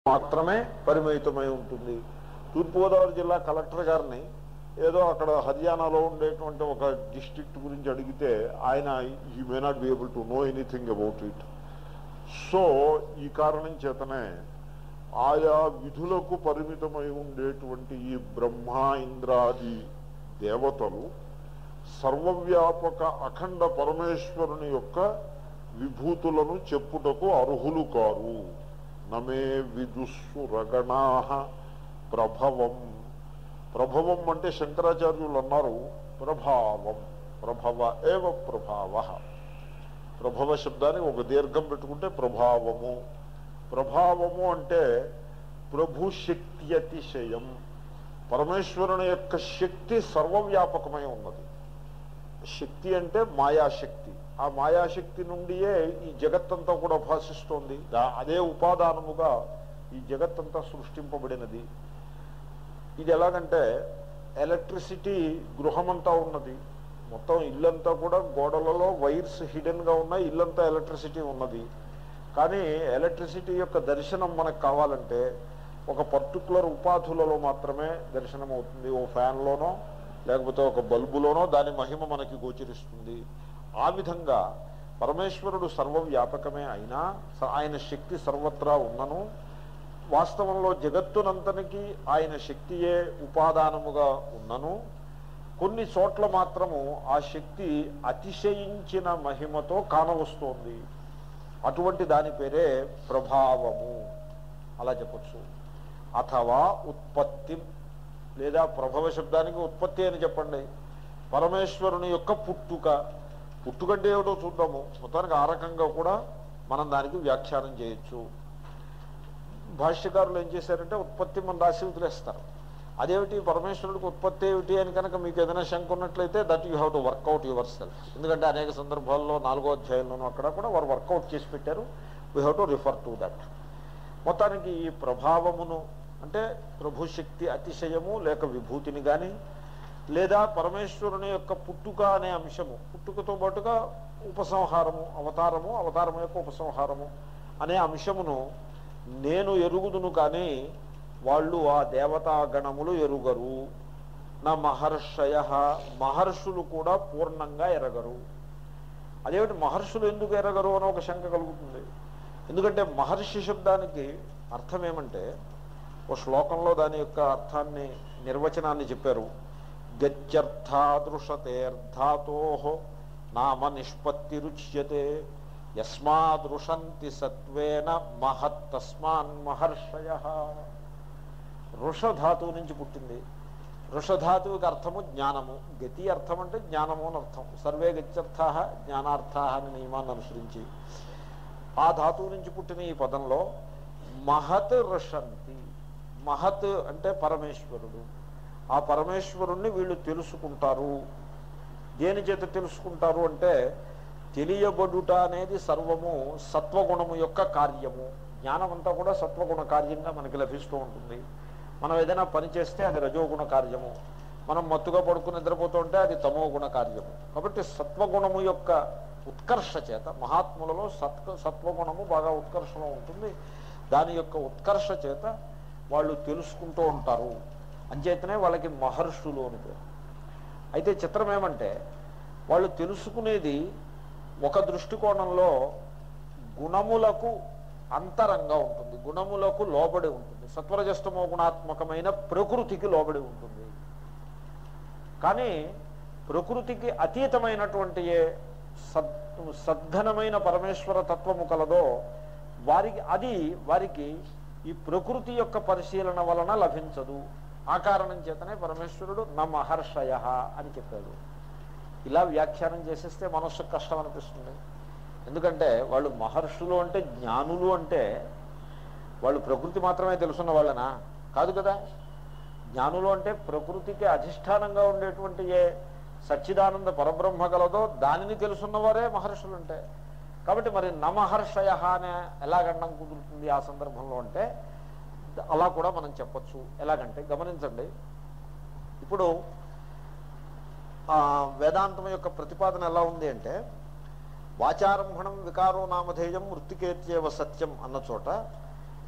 మాత్రమే పరిమితమై ఉంటుంది తూర్పుగోదావరి జిల్లా కలెక్టర్ గారిని ఏదో అక్కడ హర్యానాలో ఉండేటువంటి ఒక డిస్ట్రిక్ట్ గురించి అడిగితే ఆయన ఈ may not be able to know anything about it so ఈ కారణం చేతనే ఆయా విధులకు పరిమితమై ఉండేటువంటి ఈ బ్రహ్మ ఇంద్రాది దేవతలు సర్వవ్యాపక అఖండ పరమేశ్వరుని యొక్క విభూతులను చెప్పుటకు అర్హులు కారు నమే విదుస్సు రగణా ప్రభవం ప్రభవం అంటే శంకరాచార్యులు అన్నారు ప్రభావం ప్రభవ ఏవ ప్రభావ ప్రభవ శబ్దాన్ని ఒక దీర్ఘం పెట్టుకుంటే ప్రభావము ప్రభావము అంటే ప్రభు శక్తి అతిశయం పరమేశ్వరుని యొక్క శక్తి సర్వవ్యాపకమై ఉన్నది శక్తి అంటే మాయాశక్తి ఆ మాయాశక్తి నుండియే ఈ జగత్తంతా కూడా భాషిస్తోంది దా- అదే ఉపాదానముగా ఈ జగత్తంతా సృష్టింపబడినది ఇది ఎలాగంటే ఎలక్ట్రిసిటీ గృహమంతా ఉన్నది మొత్తం ఇల్లంతా కూడా గోడలలో వైర్స్ హిడెన్గా ఉన్నాయి ఇల్లంతా ఎలక్ట్రిసిటీ ఉన్నది కానీ ఎలక్ట్రిసిటీ యొక్క దర్శనం మనకు కావాలంటే ఒక పర్టికులర్ ఉపాధులలో మాత్రమే దర్శనం అవుతుంది ఓ ఫ్యాన్లోనో లేకపోతే ఒక బల్బులోనో దాని మహిమ మనకి గోచరిస్తుంది ఆ విధంగా పరమేశ్వరుడు సర్వవ్యాపకమే అయినా స- ఆయన శక్తి సర్వత్రా ఉన్నను వాస్తవంలో జగత్తునంతనికి ఆయన శక్తియే ఉపాదానముగా ఉన్నను కొన్ని చోట్ల మాత్రము ఆ శక్తి అతిశయించిన మహిమతో కానవస్తోంది అటువంటి దాని పేరే ప్రభావము అలా చెప్పచ్చు అథవా ఉత్పత్తి లేదా ప్రభవ శబ్దానికి ఉత్పత్తి అని చెప్పండి పరమేశ్వరుని యొక్క పుట్టుక పుట్టుకంటే ఏమిటో చూద్దాము మొత్తానికి ఆ రకంగా కూడా మనం దానికి వ్యాఖ్యానం చేయొచ్చు భాష్యకారులు ఏం చేశారంటే ఉత్పత్తి మన రాసి వదిలేస్తారు అదేమిటి పరమేశ్వరుడికి ఉత్పత్తి ఏమిటి అని కనుక మీకు ఏదైనా శంక ఉన్నట్లయితే that you have to work out yourself ఎందుకంటే అనేక సందర్భాల్లో నాలుగో అధ్యాయంలోనూ అక్కడ కూడా వారు వర్కౌట్ చేసి పెట్టారు we have to refer to that మొత్తానికి ఈ ప్రభావమును అంటే ప్రభుశక్తి అతిశయము లేక విభూతిని కానీ లేదా పరమేశ్వరుని యొక్క పుట్టుక అనే అంశము పుట్టుకతో పాటుగా ఉపసంహారము అవతారము అవతారము యొక్క ఉపసంహారము అనే అంశమును నేను ఎరుగుదును కానీ వాళ్ళు ఆ దేవతాగణములు ఎరుగరు నా మహర్షయ మహర్షులు కూడా పూర్ణంగా ఎరగరు అదేమిటి మహర్షులు ఎందుకు ఎరగరు అని ఒక శంక కలుగుతుంది ఎందుకంటే మహర్షి శబ్దానికి అర్థం ఏమంటే ఓ శ్లోకంలో దాని యొక్క అర్థాన్ని నిర్వచనాన్ని చెప్పారు గత్యర్థాదృశతేర్ధాతో నామ నిష్పత్తి రుచ్యతే యస్మాదృషంతి సత్వేన మహత్ తస్మాన్ మహర్షయ ఋషధాతువు నుంచి పుట్టింది ఋషధాతువుకి అర్థము జ్ఞానము గతి అర్థం అంటే జ్ఞానము అని అర్థం సర్వే గత్యర్థ జ్ఞానార్థ అని నియమాన్ని అనుసరించి ఆ ధాతువు నుంచి పుట్టిన ఈ పదంలో మహత్ ఋషంతి మహత్ అంటే పరమేశ్వరుడు ఆ పరమేశ్వరుణ్ణి వీళ్ళు తెలుసుకుంటారు దేని చేత తెలుసుకుంటారు అంటే తెలియబడుట అనేది సర్వము సత్వగుణము యొక్క కార్యము జ్ఞానం అంతా కూడా సత్వగుణ కార్యంగా మనకి లభిస్తూ ఉంటుంది మనం ఏదైనా పని చేస్తే అది రజోగుణ కార్యము మనం మత్తుగా పడుకుని నిద్రపోతూ ఉంటే అది తమో గుణ కార్యము కాబట్టి సత్వగుణము యొక్క ఉత్కర్ష చేత మహాత్ములలో సత్వ సత్వగుణము బాగా ఉత్కర్షలో ఉంటుంది దాని యొక్క ఉత్కర్ష చేత వాళ్ళు తెలుసుకుంటూ ఉంటారు అంచేతనే వాళ్ళకి మహర్షులు అని పేరు అయితే చిత్రం ఏమంటే వాళ్ళు తెలుసుకునేది ఒక దృష్టికోణంలో గుణములకు అంతరంగా ఉంటుంది గుణములకు లోబడి ఉంటుంది సత్వరజస్తమో గుణాత్మకమైన ప్రకృతికి లోబడి ఉంటుంది కానీ ప్రకృతికి అతీతమైనటువంటి ఏ సద్ సద్ఘనమైన పరమేశ్వర తత్వము కలదో వారికి అది వారికి ఈ ప్రకృతి యొక్క పరిశీలన వలన లభించదు ఆ కారణం చేతనే పరమేశ్వరుడు నా మహర్షయ అని చెప్పాడు ఇలా వ్యాఖ్యానం చేసేస్తే మనస్సు కష్టం అనిపిస్తుంది ఎందుకంటే వాళ్ళు మహర్షులు అంటే జ్ఞానులు అంటే వాళ్ళు ప్రకృతి మాత్రమే తెలుసున్న వాళ్ళనా కాదు కదా జ్ఞానులు అంటే ప్రకృతికి అధిష్టానంగా ఉండేటువంటి ఏ సచ్చిదానంద పరబ్రహ్మ గలదో దానిని తెలుసున్నవారే మహర్షులు అంటే కాబట్టి మరి నమహర్షయ అనే ఎలాగండం కుదురుతుంది ఆ సందర్భంలో అంటే అలా కూడా మనం చెప్పొచ్చు ఎలాగంటే గమనించండి ఇప్పుడు ఆ, వేదాంతం యొక్క ప్రతిపాదన ఎలా ఉంది అంటే వాచారంభణం వికారో నామధేయం మృతికేత్యేవ సత్యం అన్న చోట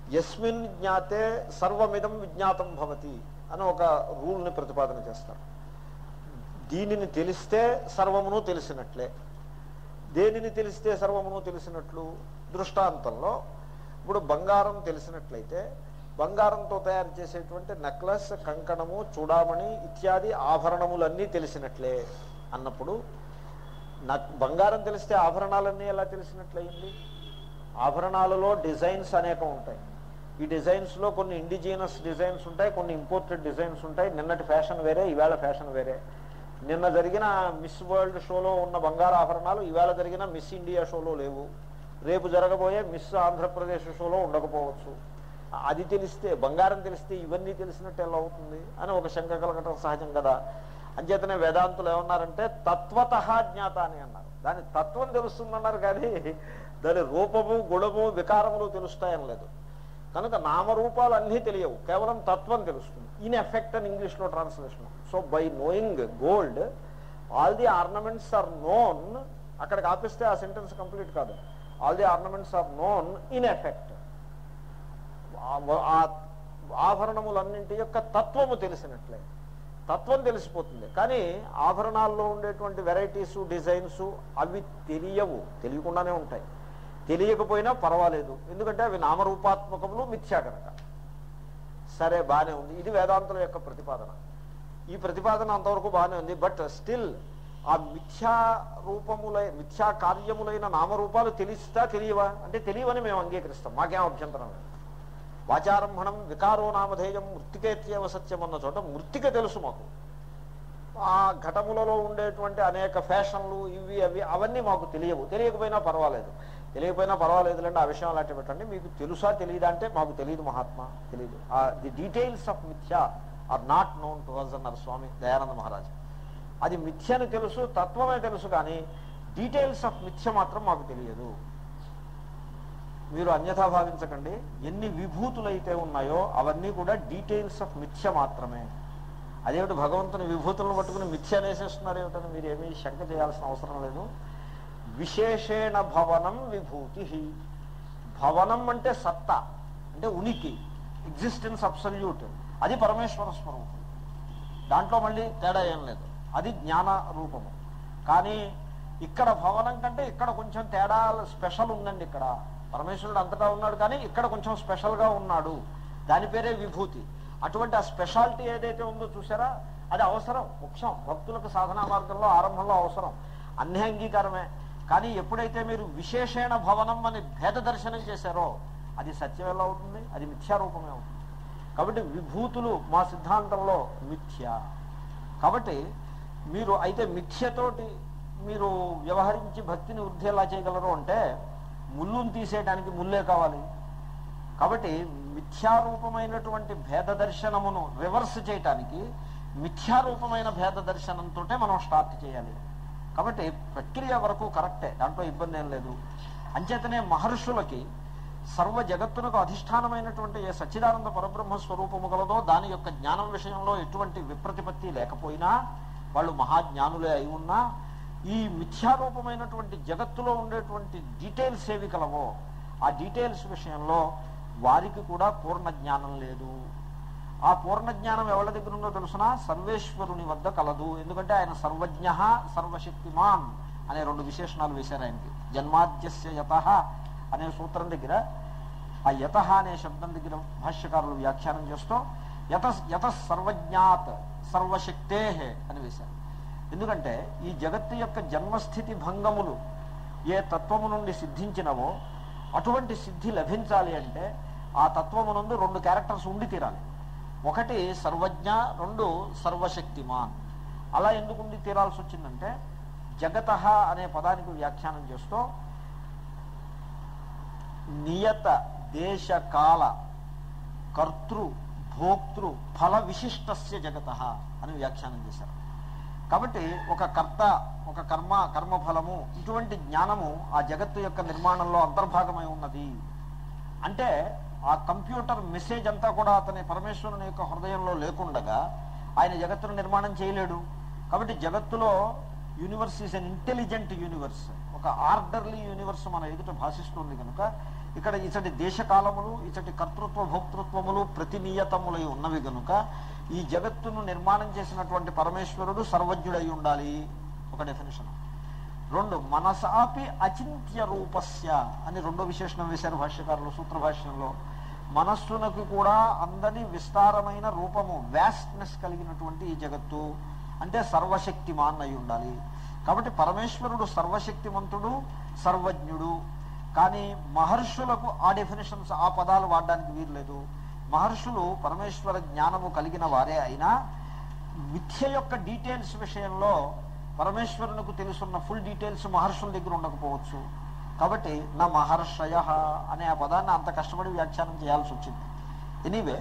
యస్మిన్ జ్ఞాతే సర్వమిదం విజ్ఞాతం భవతి అని ఒక రూల్ని ప్రతిపాదన చేస్తారు దీనిని తెలిస్తే సర్వమును తెలిసినట్లే దేనిని తెలిస్తే సర్వమును తెలిసినట్లు దృష్టాంతంలో ఇప్పుడు బంగారం తెలిసినట్లయితే బంగారంతో తయారు చేసేటువంటి నెక్లెస్ కంకణము చూడామణి ఇత్యాది ఆభరణములన్నీ తెలిసినట్లే అన్నప్పుడు నాకు బంగారం తెలిస్తే ఆభరణాలన్నీ ఎలా తెలిసినట్లయింది ఆభరణాలలో డిజైన్స్ అనేకం ఉంటాయి ఈ డిజైన్స్లో కొన్ని ఇండిజినస్ డిజైన్స్ ఉంటాయి కొన్ని ఇంపోర్టెడ్ డిజైన్స్ ఉంటాయి నిన్నటి ఫ్యాషన్ వేరే ఈవేళ ఫ్యాషన్ వేరే నిన్న జరిగిన మిస్ వరల్డ్ షోలో ఉన్న బంగారు ఆభరణాలు ఈవేళ జరిగిన మిస్ ఇండియా షోలో లేవు రేపు జరగబోయే మిస్ ఆంధ్రప్రదేశ్ షోలో ఉండకపోవచ్చు అది తెలిస్తే బంగారం తెలిస్తే ఇవన్నీ తెలిసినట్టు ఎలా అవుతుంది అని ఒక శంక కలగటం సహజం కదా అంచేతనే వేదాంతులు ఏమన్నారంటే తత్వత జ్ఞాత అని అన్నారు దాని తత్వం తెలుస్తుందన్నారు కానీ దాని రూపము గుణము వికారములు తెలుస్తాయని లేదు కనుక నామరూపాలు అన్నీ తెలియవు కేవలం తత్వం తెలుస్తుంది ఇన్ ఎఫెక్ట్ అని ఇంగ్లీష్లో translation so by knowing gold all the ornaments are known అక్కడికి ఆపిస్తే ఆ సెంటెన్స్ కంప్లీట్ కాదు all the ornaments are known in effect ఆ ఆభరణములన్నింటి యొక్క తత్వము తెలిసినట్లే తత్వం తెలిసిపోతుంది కానీ ఆభరణాల్లో ఉండేటువంటి వెరైటీసు డిజైన్స్ అవి తెలియవు తెలియకుండానే ఉంటాయి తెలియకపోయినా పర్వాలేదు ఎందుకంటే అవి నామరూపాత్మకములు మిథ్యా కనుక సరే బాగానే ఉంది ఇది వేదాంతుల యొక్క ప్రతిపాదన ఈ ప్రతిపాదన అంతవరకు బాగానే ఉంది బట్ స్టిల్ ఆ మిథ్యా రూపములై మిథ్యా కార్యములైన నామరూపాలు తెలిస్తా తెలియవా అంటే తెలియవని మేము అంగీకరిస్తాం మాకేం అభ్యంతరం లేదు వాచారంభణం వికారో నామధేయం మృతికేత్యవ సత్యం అన్న చోట మృతిక తెలుసు మాకు ఆ ఘటములలో ఉండేటువంటి అనేక ఫ్యాషన్లు ఇవి అవి అవన్నీ మాకు తెలియవు తెలియకపోయినా పర్వాలేదు తెలియకపోయినా పర్వాలేదులేండి ఆ విషయం అలాంటి పెట్టండి మీకు తెలుసా తెలియదా అంటే మాకు తెలియదు మహాత్మా తెలియదు ది డీటెయిల్స్ ఆఫ్ మిథ్యా are not known to us అన్నారు స్వామి దయానంద మహారాజ్ అది మిథ్యని తెలుసు తత్వమే తెలుసు కానీ డీటెయిల్స్ ఆఫ్ మిథ్య మాత్రం మాకు తెలియదు మీరు అన్యథా భావించకండి ఎన్ని విభూతులైతే ఉన్నాయో అవన్నీ కూడా డీటెయిల్స్ ఆఫ్ మిథ్య మాత్రమే అదేమిటి భగవంతుని విభూతులను పట్టుకుని మిథ్య అనేసేస్తున్నారు ఏమిటని మీరు ఏమీ శంక చేయాల్సిన అవసరం లేదు విశేషేణ భవనం విభూతి భవనం అంటే సత్తా అంటే ఉనికి ఎగ్జిస్టెన్స్ అబ్సల్యూట్ అది పరమేశ్వర స్వరూపం దాంట్లో మళ్ళీ తేడా ఏం లేదు అది జ్ఞాన రూపము కానీ ఇక్కడ భవనం కంటే ఇక్కడ కొంచెం తేడా స్పెషల్ ఉందండి ఇక్కడ పరమేశ్వరుడు అంతటా ఉన్నాడు కానీ ఇక్కడ కొంచెం స్పెషల్గా ఉన్నాడు దాని పేరే విభూతి అటువంటి ఆ స్పెషాలిటీ ఏదైతే ఉందో చూసారా అది అవసరం ముఖ్యం భక్తులకు సాధనా మార్గంలో ఆరంభంలో అవసరం అన్ని అంగీకారమే కానీ ఎప్పుడైతే మీరు విశేషణ భవనం అని భేద దర్శనం చేశారో అది సత్యం ఎలా అవుతుంది అది మిథ్యారూపమే అవుతుంది కాబట్టి విభూతులు మా సిద్ధాంతంలో మిథ్య కాబట్టి మీరు అయితే మిథ్యతోటి మీరు వ్యవహరించి భక్తిని వృద్ధి ఎలా చేయగలరు అంటే ముళ్ళును తీసేయడానికి ముల్లే కావాలి కాబట్టి మిథ్యారూపమైనటువంటి భేద దర్శనమును రివర్స్ చేయటానికి మిథ్యారూపమైన భేద దర్శనంతో మనం స్టార్ట్ చేయాలి కాబట్టి ప్రక్రియ వరకు కరెక్టే దాంట్లో ఇబ్బంది ఏం లేదు అంచేతనే మహర్షులకి సర్వ జగత్తునకు అధిష్టానమైనటువంటి ఏ సచ్చిదానంద పరబ్రహ్మ స్వరూపము గలదో దాని యొక్క జ్ఞానం విషయంలో ఎటువంటి విప్రతిపత్తి లేకపోయినా వాళ్ళు మహాజ్ఞానులే అయి ఉన్నా ఈ మిథ్యారూపమైనటువంటి జగత్తులో ఉండేటువంటి డీటెయిల్స్ ఏవి కలవో ఆ డీటెయిల్స్ విషయంలో వారికి కూడా పూర్ణ జ్ఞానం లేదు ఆ పూర్ణ జ్ఞానం ఎవరి దగ్గర ఉందో తెలుసునా సర్వేశ్వరుని వద్ద కలదు ఎందుకంటే ఆయన సర్వజ్ఞ సర్వశక్తిమాన్ అనే రెండు విశేషణాలు వేశారు ఆయనకి జన్మాద్యస్య యత అనే సూత్రం దగ్గర ఆ యత అనే శబ్దం దగ్గర భాష్యకారులు వ్యాఖ్యానం చేస్తూ యత యత సర్వజ్ఞాత్ సర్వశక్తే అని వేశారు ఎందుకంటే ఈ జగత్తు యొక్క జన్మస్థితి భంగములు ఏ తత్వము నుండి సిద్ధించినవో అటువంటి సిద్ధి లభించాలి అంటే ఆ తత్వమునందు రెండు క్యారెక్టర్స్ ఉండి తీరాలి ఒకటి సర్వజ్ఞ రెండు సర్వశక్తిమాన్ అలా ఎందుకు ఉండి తీరాల్సి వచ్చిందంటే జగత అనే పదానికి వ్యాఖ్యానం చేస్తూ నియత దేశ కాల కర్తృ భోక్తృ ఫల విశిష్టస్య జగత అని వ్యాఖ్యానం చేశారు కాబట్టి ఒక కర్త ఒక కర్మ కర్మఫలము ఇటువంటి జ్ఞానము ఆ జగత్తు యొక్క నిర్మాణంలో అంతర్భాగమై ఉన్నది అంటే ఆ కంప్యూటర్ మెసేజ్ అంతా కూడా అతని పరమేశ్వరుని యొక్క హృదయంలో లేకుండగా ఆయన జగత్తును నిర్మాణం చేయలేడు కాబట్టి జగత్తులో universe is an intelligent universe ఒక ఆర్డర్లీ యూనివర్స్ మన ఎదుట భాషిస్తుంది కనుక ఇక్కడ ఇతడి దేశకాలములు ఇతడి కర్తృత్వ భోక్తృత్వములు ప్రతినియతములై ఉన్నవి గనుక ఈ జగత్తును నిర్మాణం చేసినటువంటి పరమేశ్వరుడు సర్వజ్ఞుడై ఉండాలి ఒక డెఫినేషన్ రెండు మనసాపి అచింత్య రూపస్య అని రెండో విశేషణం వేశారు భాష్యకారులు సూత్ర భాష్యంలో మనస్సునకు కూడా అందని విస్తారమైన రూపము వ్యాస్ట్నెస్ కలిగినటువంటి ఈ జగత్తు అంటే సర్వశక్తిమాన్ అయి ఉండాలి కాబట్టి పరమేశ్వరుడు సర్వశక్తిమంతుడు సర్వజ్ఞుడు కానీ మహర్షులకు ఆ డెఫినేషన్స్ ఆ పదాలు వాడడానికి వీర్లేదు మహర్షులు పరమేశ్వర జ్ఞానము కలిగిన వారే అయినా మిథ్య యొక్క డీటెయిల్స్ విషయంలో పరమేశ్వరునికి తెలుసున్న ఫుల్ డీటెయిల్స్ మహర్షుల దగ్గర ఉండకపోవచ్చు కాబట్టి నా మహర్షయ అనే ఆ పదాన్ని అంత కష్టపడి వ్యాఖ్యానం చేయాల్సి వచ్చింది ఎనీవే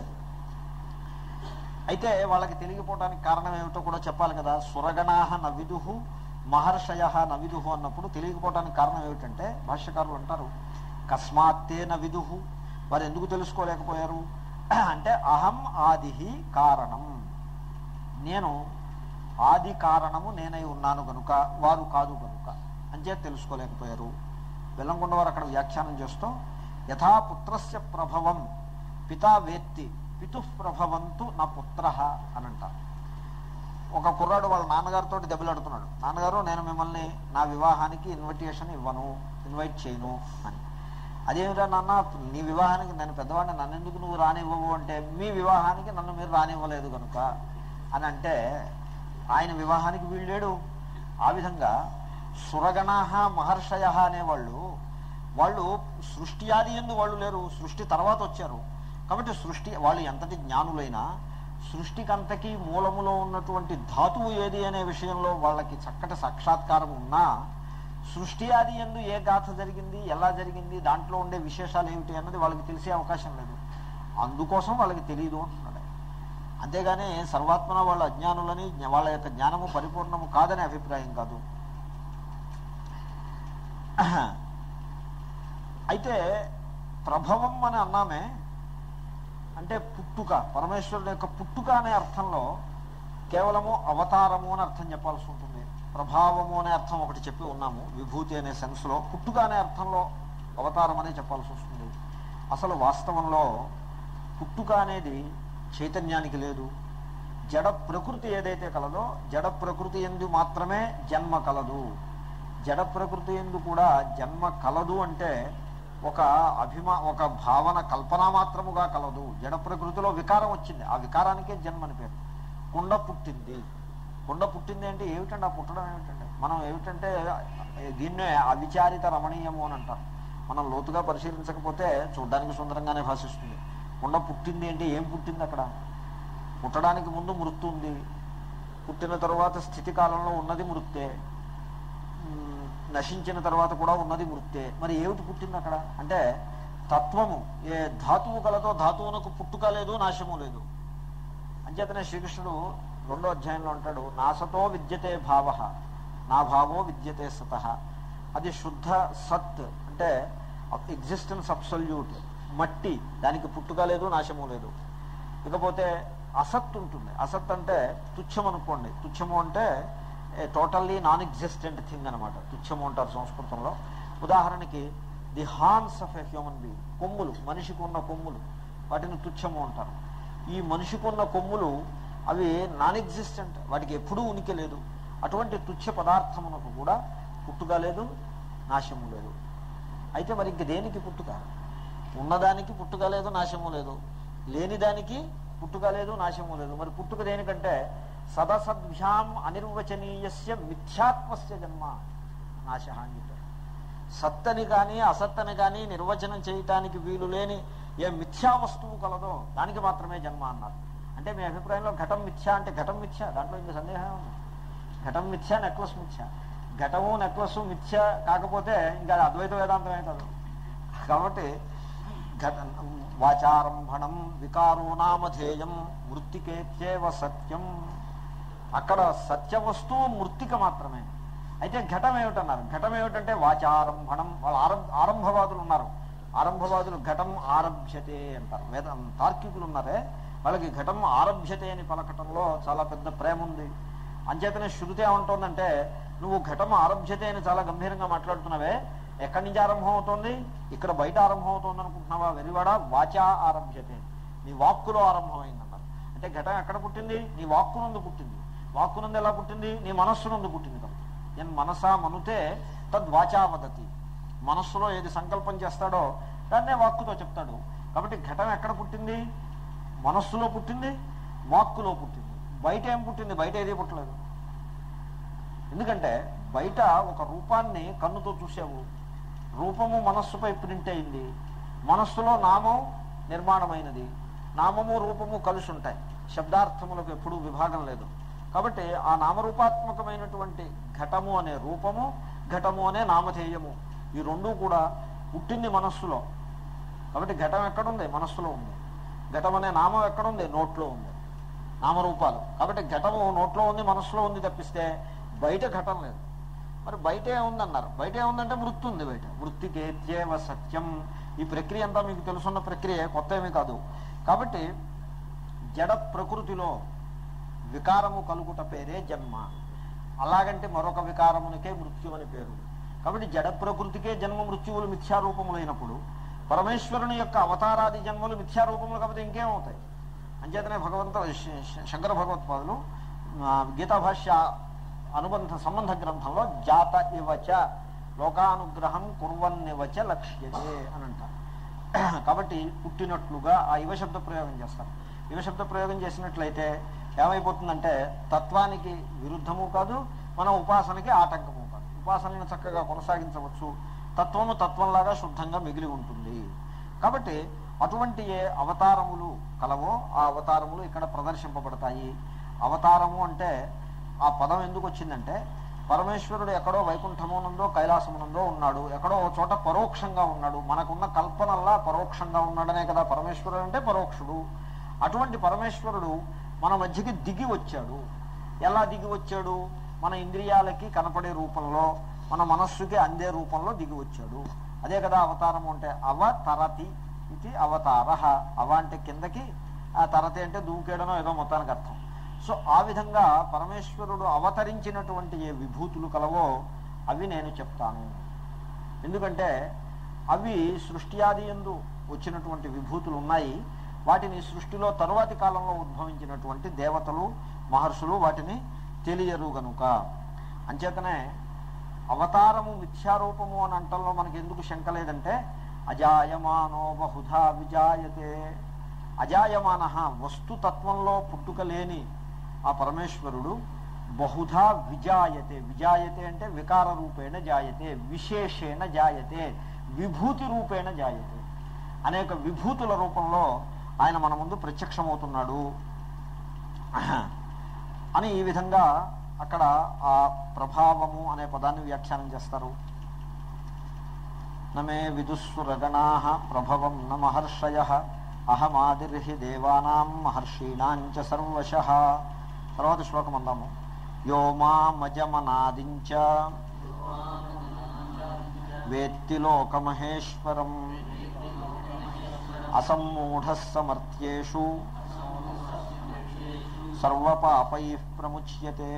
అయితే వాళ్ళకి తెలియకపోవడానికి కారణం ఏమిటో కూడా చెప్పాలి కదా సురగణాహ నవిదుహు మహర్షయ నవిదుహు అన్నప్పుడు తెలియకపోవడానికి కారణం ఏమిటంటే భాష్యకారులు అంటారు కస్మాత్తే నవిదుహు వారు ఎందుకు తెలుసుకోలేకపోయారు అంటే అహం ఆది కారణం నేను ఆది కారణము నేనై ఉన్నాను గనుక వారు కాదు గనుక అంచే తెలుసుకోలేకపోయారు వెల్లంకొండ వారు అక్కడ వ్యాఖ్యానం చేస్తూ యథా పుత్రస్య ప్రభవం పితా వేత్తి పితు ప్రభవంతు నా పుత్ర అని అంటారు ఒక కుర్రాడు వాళ్ళ నాన్నగారితో దెబ్బలాడుతున్నాడు నాన్నగారు నేను మిమ్మల్ని నా వివాహానికి ఇన్విటేషన్ ఇవ్వను ఇన్వైట్ చేయను అని అదేమిటా నాన్న నీ వివాహానికి నేను పెద్దవాడిని నన్ను ఎందుకు నువ్వు రానివ్వవు అంటే మీ వివాహానికి నన్ను మీరు రానివ్వలేదు కనుక అని అంటే ఆయన వివాహానికి వీళ్ళేడు ఆ విధంగా సురగణాహ మహర్షయ అనేవాళ్ళు వాళ్ళు సృష్టి ఆది ఎందు వాళ్ళు లేరు సృష్టి తర్వాత వచ్చారు కాబట్టి సృష్టి వాళ్ళు ఎంతటి జ్ఞానులైనా సృష్టికంతకి మూలములో ఉన్నటువంటి ధాతువు ఏది అనే విషయంలో వాళ్ళకి చక్కటి సాక్షాత్కారం ఉన్నా సృష్టి ఆది ఎందు ఏ గాథ జరిగింది ఎలా జరిగింది దాంట్లో ఉండే విశేషాలు ఏమిటి అన్నది వాళ్ళకి తెలిసే అవకాశం లేదు అందుకోసం వాళ్ళకి తెలియదు అంటున్నాడు ఆయన. అంతేగాని సర్వాత్మన వాళ్ళ అజ్ఞానులని జ్ఞ- వాళ్ళ యొక్క జ్ఞానము పరిపూర్ణము కాదనే అభిప్రాయం కాదు అయితే ప్రభవం అని అన్నామే అంటే పుట్టుక పరమేశ్వరుని యొక్క పుట్టుక అనే అర్థంలో కేవలము అవతారము అని అర్థం చెప్పాల్సి ఉంటుంది ప్రభావము అనే అర్థం ఒకటి చెప్పి ఉన్నాము విభూతి అనే సెన్స్లో పుట్టుక అనే అర్థంలో అవతారం అనే చెప్పాల్సి వస్తుంది అసలు వాస్తవంలో పుట్టుక అనేది చైతన్యానికి లేదు జడ ప్రకృతి ఏదైతే కలదో జడ ప్రకృతి ఎందు మాత్రమే జన్మ కలదు జడ ప్రకృతి ఎందు కూడా జన్మ కలదు అంటే ఒక అభిమా ఒక భావన కల్పన మాత్రముగా కలదు జడ ప్రకృతిలో వికారం వచ్చింది ఆ వికారానికే జన్మని పేరు కుండ పుట్టింది కుండ పుట్టింది అంటే ఏమిటండి ఆ పుట్టడం ఏమిటండి మనం ఏమిటంటే దీన్నే అవిచారిత రమణీయము అని అంటారు మనం లోతుగా పరిశీలించకపోతే చూడడానికి సుందరంగానే భాషిస్తుంది కుండ పుట్టింది అంటే ఏం పుట్టింది అక్కడ పుట్టడానికి ముందు మృత్తు ఉంది పుట్టిన తర్వాత స్థితి కాలంలో ఉన్నది మృత్తే మ్, నశించిన తర్వాత కూడా ఉన్నది మృత్తే మరి ఏమిటి పుట్టింది అక్కడ అంటే తత్వము ఏ ధాతువు కలదో ధాతువునకు పుట్టుక లేదు నాశము లేదు అంచేతనే శ్రీకృష్ణుడు రెండో అధ్యాయంలో అంటాడు నాసతో విద్యతే భావ నా భావో విద్యతే సత అది శుద్ధ సత్ అంటే ఎగ్జిస్టెన్స్ అబ్సల్యూట్ మట్టి దానికి పుట్టుక లేదు నాశము లేదు ఇకపోతే అసత్ ఉంటుంది అసత్ అంటే తుచ్చం అనుకోండి తుచ్చము అంటే టోటల్లీ నాన్ ఎగ్జిస్టెంట్ థింగ్ అనమాట తుచ్చము అంటారు సంస్కృతంలో ఉదాహరణకి the horns of a human being కొమ్ములు మనిషికి ఉన్న కొమ్ములు వాటిని తుచ్చము అంటారు ఈ మనిషికి ఉన్న కొమ్ములు అవి నాన్ ఎగ్జిస్టెంట్ వాటికి ఎప్పుడూ ఉనికి లేదు అటువంటి తుచ్చ పదార్థమునకు కూడా పుట్టుక లేదు నాశము లేదు అయితే మరి ఇంక దేనికి పుట్టుక ఉన్నదానికి పుట్టుక లేదు నాశము లేదు లేని దానికి పుట్టుక లేదు నాశము లేదు మరి పుట్టుక దేనికంటే సదసద్భ్యాం అనిర్వచనీయస్య మిథ్యాత్మస్య జన్మ నాశ అని చెప్పారు సత్తని కానీ అసత్తని కానీ నిర్వచనం చేయటానికి వీలు లేని ఏ మిథ్యా వస్తువు కలదో దానికి మాత్రమే జన్మ అన్నారు అంటే మీ అభిప్రాయంలో ఘటం మిథ్య అంటే ఘటం మిథ్య దాంట్లో ఇంక సందేహం ఉంది ఘటం మిథ్య నెక్లెస్ మిథ్య ఘటము నెక్లెస్ మిథ్య కాకపోతే ఇంకా అది అద్వైత వేదాంతమే కాదు కాబట్టి ఘట వాచారంభణం వికారో నామధేయం మృతికేత్యేవ సత్యం అక్కడ సత్య వస్తువు మృతిక మాత్రమే అయితే ఘటం ఏమిటన్నారు ఘటం ఏమిటంటే వాచారంభణం వాళ్ళ ఆరంభ ఆరంభవాదులు ఉన్నారు ఆరంభవాదులు ఘటం ఆరభ్యతే అంటారు వేద తార్కికులు ఉన్నారే వాళ్ళకి ఘటం ఆరభ్యతే అని పలకటంలో చాలా పెద్ద ప్రేమ ఉంది అంచేతనే శృతి ఏమంటోందంటే నువ్వు ఘటం ఆరభ్యతే అని చాలా గంభీరంగా మాట్లాడుతున్నావే ఎక్కడి నుంచి ఆరంభం అవుతుంది ఇక్కడ బయట ఆరంభం అవుతుంది అనుకుంటున్నావా వెరివాడ వాచా ఆరంభ్యతే నీ వాక్కులో ఆరంభమైందన్నారు అంటే ఘటం ఎక్కడ పుట్టింది నీ వాక్కునందు పుట్టింది వాక్కునందు ఎలా పుట్టింది నీ మనస్సునందు పుట్టింది కాబట్టి నేను మనసా మనుతే తద్వాచా వదతి మనస్సులో ఏది సంకల్పం చేస్తాడో దాన్నే వాక్కుతో చెప్తాడు కాబట్టి ఘటం ఎక్కడ పుట్టింది మనస్సులో పుట్టింది వాక్కులో పుట్టింది బయట ఏం పుట్టింది బయట ఏది పుట్టలేదు ఎందుకంటే బయట ఒక రూపాన్ని కన్నుతో చూసావు రూపము మనస్సుపై ప్రింట్ అయింది మనస్సులో నామం నిర్మాణమైనది నామము రూపము కలిసి ఉంటాయి శబ్దార్థములకు ఎప్పుడూ విభాగం లేదు కాబట్టి ఆ నామరూపాత్మకమైనటువంటి ఘటము అనే రూపము ఘటము అనే నామధేయము ఈ రెండూ కూడా పుట్టింది మనస్సులో కాబట్టి ఘటం ఎక్కడుంది మనస్సులో ఉంది ఘటం అనే నామం ఎక్కడుంది నోట్లో ఉంది నామరూపాలు కాబట్టి ఘటము నోట్లో ఉంది మనస్సులో ఉంది తప్పిస్తే బయట ఘటం లేదు మరి బయట ఏముందన్నారు బయట ఏముందంటే వృత్తి ఉంది బయట వృత్తికేత్యేవ సత్యం ఈ ప్రక్రియ అంతా మీకు తెలుసున్న ప్రక్రియ కొత్త ఏమీ కాదు కాబట్టి జడ ప్రకృతిలో వికారము కలుగుట పేరే జన్మ అలాగంటే మరొక వికారమునికే మృత్యు అని పేరు కాబట్టి జడ ప్రకృతికే జన్మ మృత్యువులు మిథ్యారూపములైనప్పుడు పరమేశ్వరుని యొక్క అవతారాది జన్మలు మిథ్యారూపములు కాబట్టి ఇంకేమవుతాయి అంచేతనే భగవంత శ- శ- శంకర భగవత్పాదులు ఆ, గీతా భాష్య అనుబంధ సంబంధ గ్రంథంలో జాత ఇవచ లోకానుగ్రహం కుర్వన్నివచ లక్ష్యతే అని అంటారు కాబట్టి పుట్టినట్లుగా ఆ యువ శబ్ద ప్రయోగం చేస్తారు యువ శబ్ద ప్రయోగం చేసినట్లయితే ఏమైపోతుందంటే తత్వానికి విరుద్ధము కాదు మన ఉపాసనకి ఆటంకము కాదు ఉపాసనను చక్కగా కొనసాగించవచ్చు తత్వము తత్వంలాగా శుద్ధంగా మిగిలి ఉంటుంది కాబట్టి అటువంటి ఏ అవతారములు కలవో ఆ అవతారములు ఇక్కడ ప్రదర్శింపబడతాయి అవతారము అంటే ఆ పదం ఎందుకు వచ్చిందంటే పరమేశ్వరుడు ఎక్కడో వైకుంఠమునందో కైలాసమునందో ఉన్నాడు ఎక్కడో ఓ చోట పరోక్షంగా ఉన్నాడు మనకున్న కల్పనల్లా పరోక్షంగా ఉన్నాడనే కదా పరమేశ్వరుడు అంటే పరోక్షుడు అటువంటి పరమేశ్వరుడు మన మధ్యకి దిగి వచ్చాడు ఎలా దిగి వచ్చాడు మన ఇంద్రియాలకి కనపడే రూపంలో మన మనస్సుకి అందే రూపంలో దిగి వచ్చాడు అదే కదా అవతారము అంటే అవతరతి ఇది అవతార అవ అంటే కిందకి ఆ తరతి అంటే దూకేయడనో ఏదో మొత్తానికి అర్థం సో ఆ విధంగా పరమేశ్వరుడు అవతరించినటువంటి ఏ విభూతులు కలవో అవి నేను చెప్తాను ఎందుకంటే అవి సృష్టి ఆది ఎందు వచ్చినటువంటి విభూతులు ఉన్నాయి వాటిని సృష్టిలో తరువాతి కాలంలో ఉద్భవించినటువంటి దేవతలు మహర్షులు వాటిని తెలియరు గనుక అంచేతనే అవతారము మిథ్యారూపము అని అంటంలో మనకి ఎందుకు శంక లేదంటే అజాయమానో బహుధా విజాయతే అజాయమాన వస్తుతత్వంలో పుట్టుక లేని ఆ పరమేశ్వరుడు బహుధా విజాయతే విజాయతే అంటే వికార రూపేణ జాయతే విశేషేణ జాయతే విభూతి రూపేణ జాయతే అనేక విభూతుల రూపంలో ఆయన మన ముందు ప్రత్యక్షమవుతున్నాడు అని ఈ విధంగా అక్కడ ఆ ప్రభావము అనే పదాన్ని వ్యాఖ్యానం చేస్తారు నమే విదుస్సురగణా ప్రభవం న మహర్షయ అహమాదిర్హి దేవానాం మహర్షీణాంచ సర్వశ తర్వాత శ్లోకం అందాము యో మామజమనాదించ వేత్తి లోకమహేశ్వరం అసమ్మూఢ సమర్థ్యేషు సర్వపాపై ప్రముచ్యతే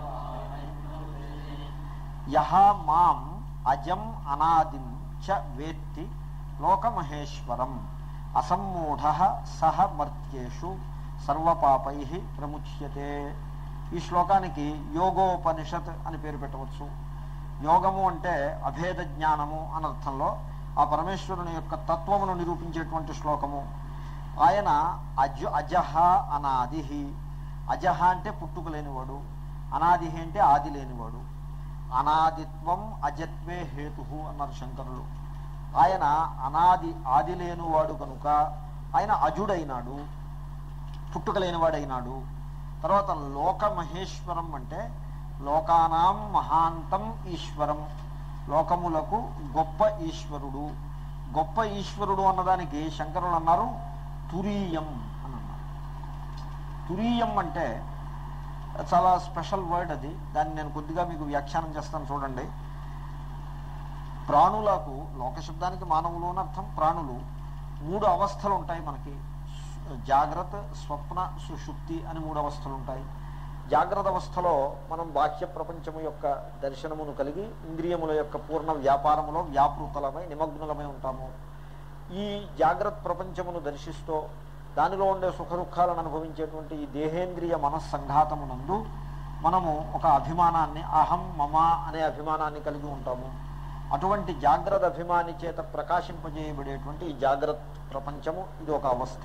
యహ మాం అజం అనాదిం చ వేత్తి లోకమహేశ్వరం అసమ్మూఢ సహ మర్త్యేషు సర్వపాపై ప్రముచ్యతే ఈ శ్లోకానికి యోగోపనిషత్ అని పేరు పెట్టవచ్చు యోగము అంటే అభేద జ్ఞానము అని అర్థంలో ఆ పరమేశ్వరుని యొక్క తత్వమును నిరూపించేటువంటి శ్లోకము ఆయన అజ అజహ అనాది అజహ అంటే పుట్టుక లేనివాడు అనాది అంటే ఆది లేనివాడు అనాదిత్వం అజత్వే హేతు అన్నారు శంకరులు ఆయన అనాది ఆది లేనివాడు కనుక ఆయన అజుడైనాడు పుట్టుక లేనివాడైనాడు తర్వాత లోక మహేశ్వరం అంటే లోకానాం మహాంతం ఈశ్వరం లోకములకు గొప్ప ఈశ్వరుడు గొప్ప ఈశ్వరుడు అన్నదానికి శంకరులు అన్నారు తురీయం అని అన్నారు తురీయం అంటే చాలా స్పెషల్ వర్డ్ అది దాన్ని నేను కొద్దిగా మీకు వ్యాఖ్యానం చేస్తాను చూడండి ప్రాణులకు లోకశబ్దానికి మానవులు అని అర్థం ప్రాణులు మూడు అవస్థలు ఉంటాయి మనకి జాగ్రత్త స్వప్న సుషుప్తి అని మూడు అవస్థలు ఉంటాయి జాగ్రత్త అవస్థలో మనం బాహ్య ప్రపంచము యొక్క దర్శనమును కలిగి ఇంద్రియముల యొక్క పూర్ణ వ్యాపారములో వ్యాపృతలమై నిమగ్నులమై ఉంటాము ఈ జాగ్రత్త ప్రపంచమును దర్శిస్తూ దానిలో ఉండే సుఖ దుఃఖాలను అనుభవించేటువంటి ఈ దేహేంద్రియ మనస్సంఘాతమునందు మనము ఒక అభిమానాన్ని అహం మమ అనే అభిమానాన్ని కలిగి ఉంటాము అటువంటి జాగ్రత్త అభిమాని చేత ప్రకాశింపజేయబడేటువంటి ఈ జాగ్రత్త ప్రపంచము ఇది ఒక అవస్థ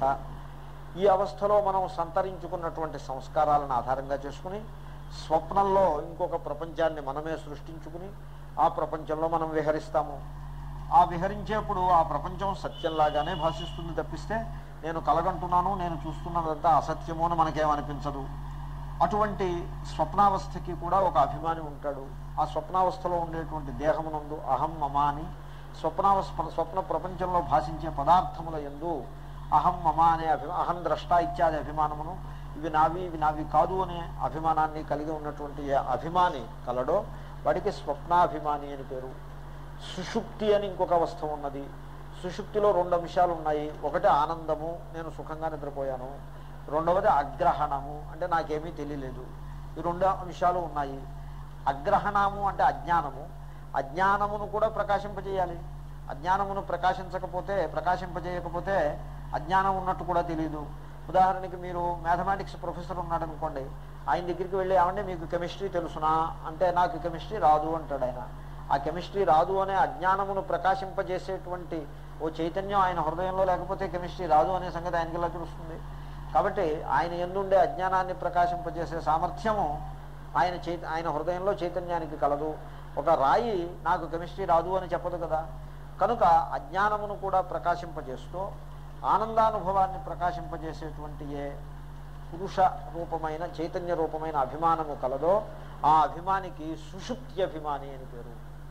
ఈ అవస్థలో మనం సంతరించుకున్నటువంటి సంస్కారాలను ఆధారంగా చేసుకుని స్వప్నంలో ఇంకొక ప్రపంచాన్ని మనమే సృష్టించుకుని ఆ ప్రపంచంలో మనం విహరిస్తాము ఆ విహరించేప్పుడు ఆ ప్రపంచం సత్యంలాగానే భాషిస్తుంది తప్పిస్తే నేను కలగంటున్నాను నేను చూస్తున్నదంతా అసత్యము అని మనకేమనిపించదు అటువంటి స్వప్నావస్థకి కూడా ఒక అభిమాని ఉంటాడు ఆ స్వప్నావస్థలో ఉండేటువంటి దేహమునందు అహం మమ అని స్వప్నావస్థ స్వప్న ప్రపంచంలో భాషించే పదార్థముల ఎందు అహం మమ అనే అభిమా అహం ద్రష్ట ఇత్యాది అభిమానమును ఇవి నావి ఇవి నావి కాదు అనే అభిమానాన్ని కలిగి ఉన్నటువంటి ఏ అభిమాని కలడో వాడికి స్వప్నాభిమాని అని పేరు సుషుప్తి అని ఇంకొక అవస్థ ఉన్నది సుషుప్తిలో రెండు అంశాలు ఉన్నాయి ఒకటి ఆనందము నేను సుఖంగా నిద్రపోయాను రెండవది అగ్రహణము అంటే నాకేమీ తెలియలేదు ఈ రెండు అంశాలు ఉన్నాయి అగ్రహణము అంటే అజ్ఞానము అజ్ఞానమును కూడా ప్రకాశింపజేయాలి అజ్ఞానమును ప్రకాశించకపోతే ప్రకాశింపజేయకపోతే అజ్ఞానం ఉన్నట్టు కూడా తెలియదు ఉదాహరణకి మీరు మ్యాథమెటిక్స్ ప్రొఫెసర్ ఉన్నాడు అనుకోండి ఆయన దగ్గరికి వెళ్ళి ఏమంటే మీకు కెమిస్ట్రీ తెలుసునా అంటే నాకు కెమిస్ట్రీ రాదు అంటాడు ఆయన ఆ కెమిస్ట్రీ రాదు అనే అజ్ఞానమును ప్రకాశింపజేసేటువంటి ఓ చైతన్యం ఆయన హృదయంలో లేకపోతే కెమిస్ట్రీ రాదు అనే సంగతి ఆయనకి ఎలా తెలుస్తుంది కాబట్టి ఆయన ఎందుండే అజ్ఞానాన్ని ప్రకాశింపజేసే సామర్థ్యము ఆయన చైత ఆయన హృదయంలో చైతన్యానికి కలదు ఒక రాయి నాకు కెమిస్ట్రీ రాదు అని చెప్పదు కదా కనుక అజ్ఞానమును కూడా ప్రకాశింపజేస్తూ ఆనందానుభవాన్ని ప్రకాశింపజేసేటువంటి ఏ పురుష రూపమైన చైతన్య రూపమైన అభిమానము కలదో ఆ అభిమానికి సుషుప్తి అభిమాని అని పేరు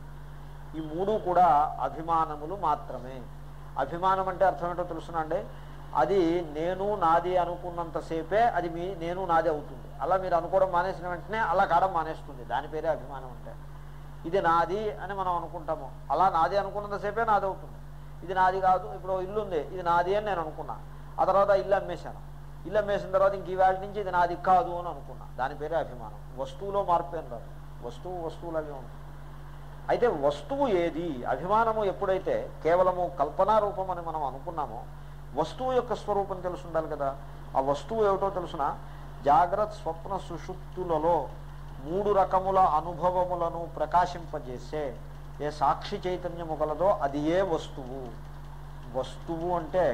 ఈ మూడు కూడా అభిమానములు మాత్రమే అభిమానం అంటే అర్థం ఏంటో తెలుసునండి అది నేను నాది అనుకున్నంతసేపే అది మీ నేను నాది అవుతుంది అలా మీరు అనుకోవడం మానేసిన వెంటనే అలా కావడం మానేస్తుంది దాని పేరే అభిమానం అంటే ఇది నాది అని మనం అనుకుంటాము అలా నాది అనుకున్నంతసేపే నాది అవుతుంది ఇది నాది కాదు ఇప్పుడు ఇల్లు ఉంది ఇది నాది అని నేను అనుకున్నా ఆ తర్వాత ఇల్లు అమ్మేశాను ఇల్లు అమ్మేసిన తర్వాత ఇంక ఈవేళ నుంచి ఇది నాది కాదు అని అనుకున్నా దాని పేరే అభిమానం వస్తువులో మార్పు ఏం రాదు వస్తువు వస్తువులాగే ఉంటుంది అయితే వస్తువు ఏది అభిమానము ఎప్పుడైతే కేవలము కల్పనా రూపం అని మనం అనుకున్నామో వస్తువు యొక్క స్వరూపం తెలుసు ఉండాలి కదా ఆ వస్తువు ఏమిటో తెలుసిన జాగ్రత్త స్వప్న సుషుప్తులలో మూడు రకముల అనుభవములను ప్రకాశింపజేసే ఏ సాక్షి చైతన్యము గలదో అది ఏ వస్తువు వస్తువు అంటే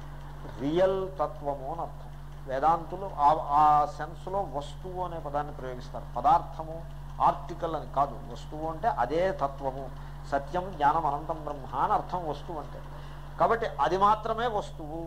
రియల్ తత్వము అని అర్థం వేదాంతులు ఆ- ఆ సెన్స్లో వస్తువు అనే పదాన్ని ప్రయోగిస్తారు పదార్థము ఆర్టికల్ అని కాదు వస్తువు అంటే అదే తత్వము సత్యం జ్ఞానం అనంతం బ్రహ్మ అని అర్థం వస్తువు అంటే కాబట్టి అది మాత్రమే వస్తువు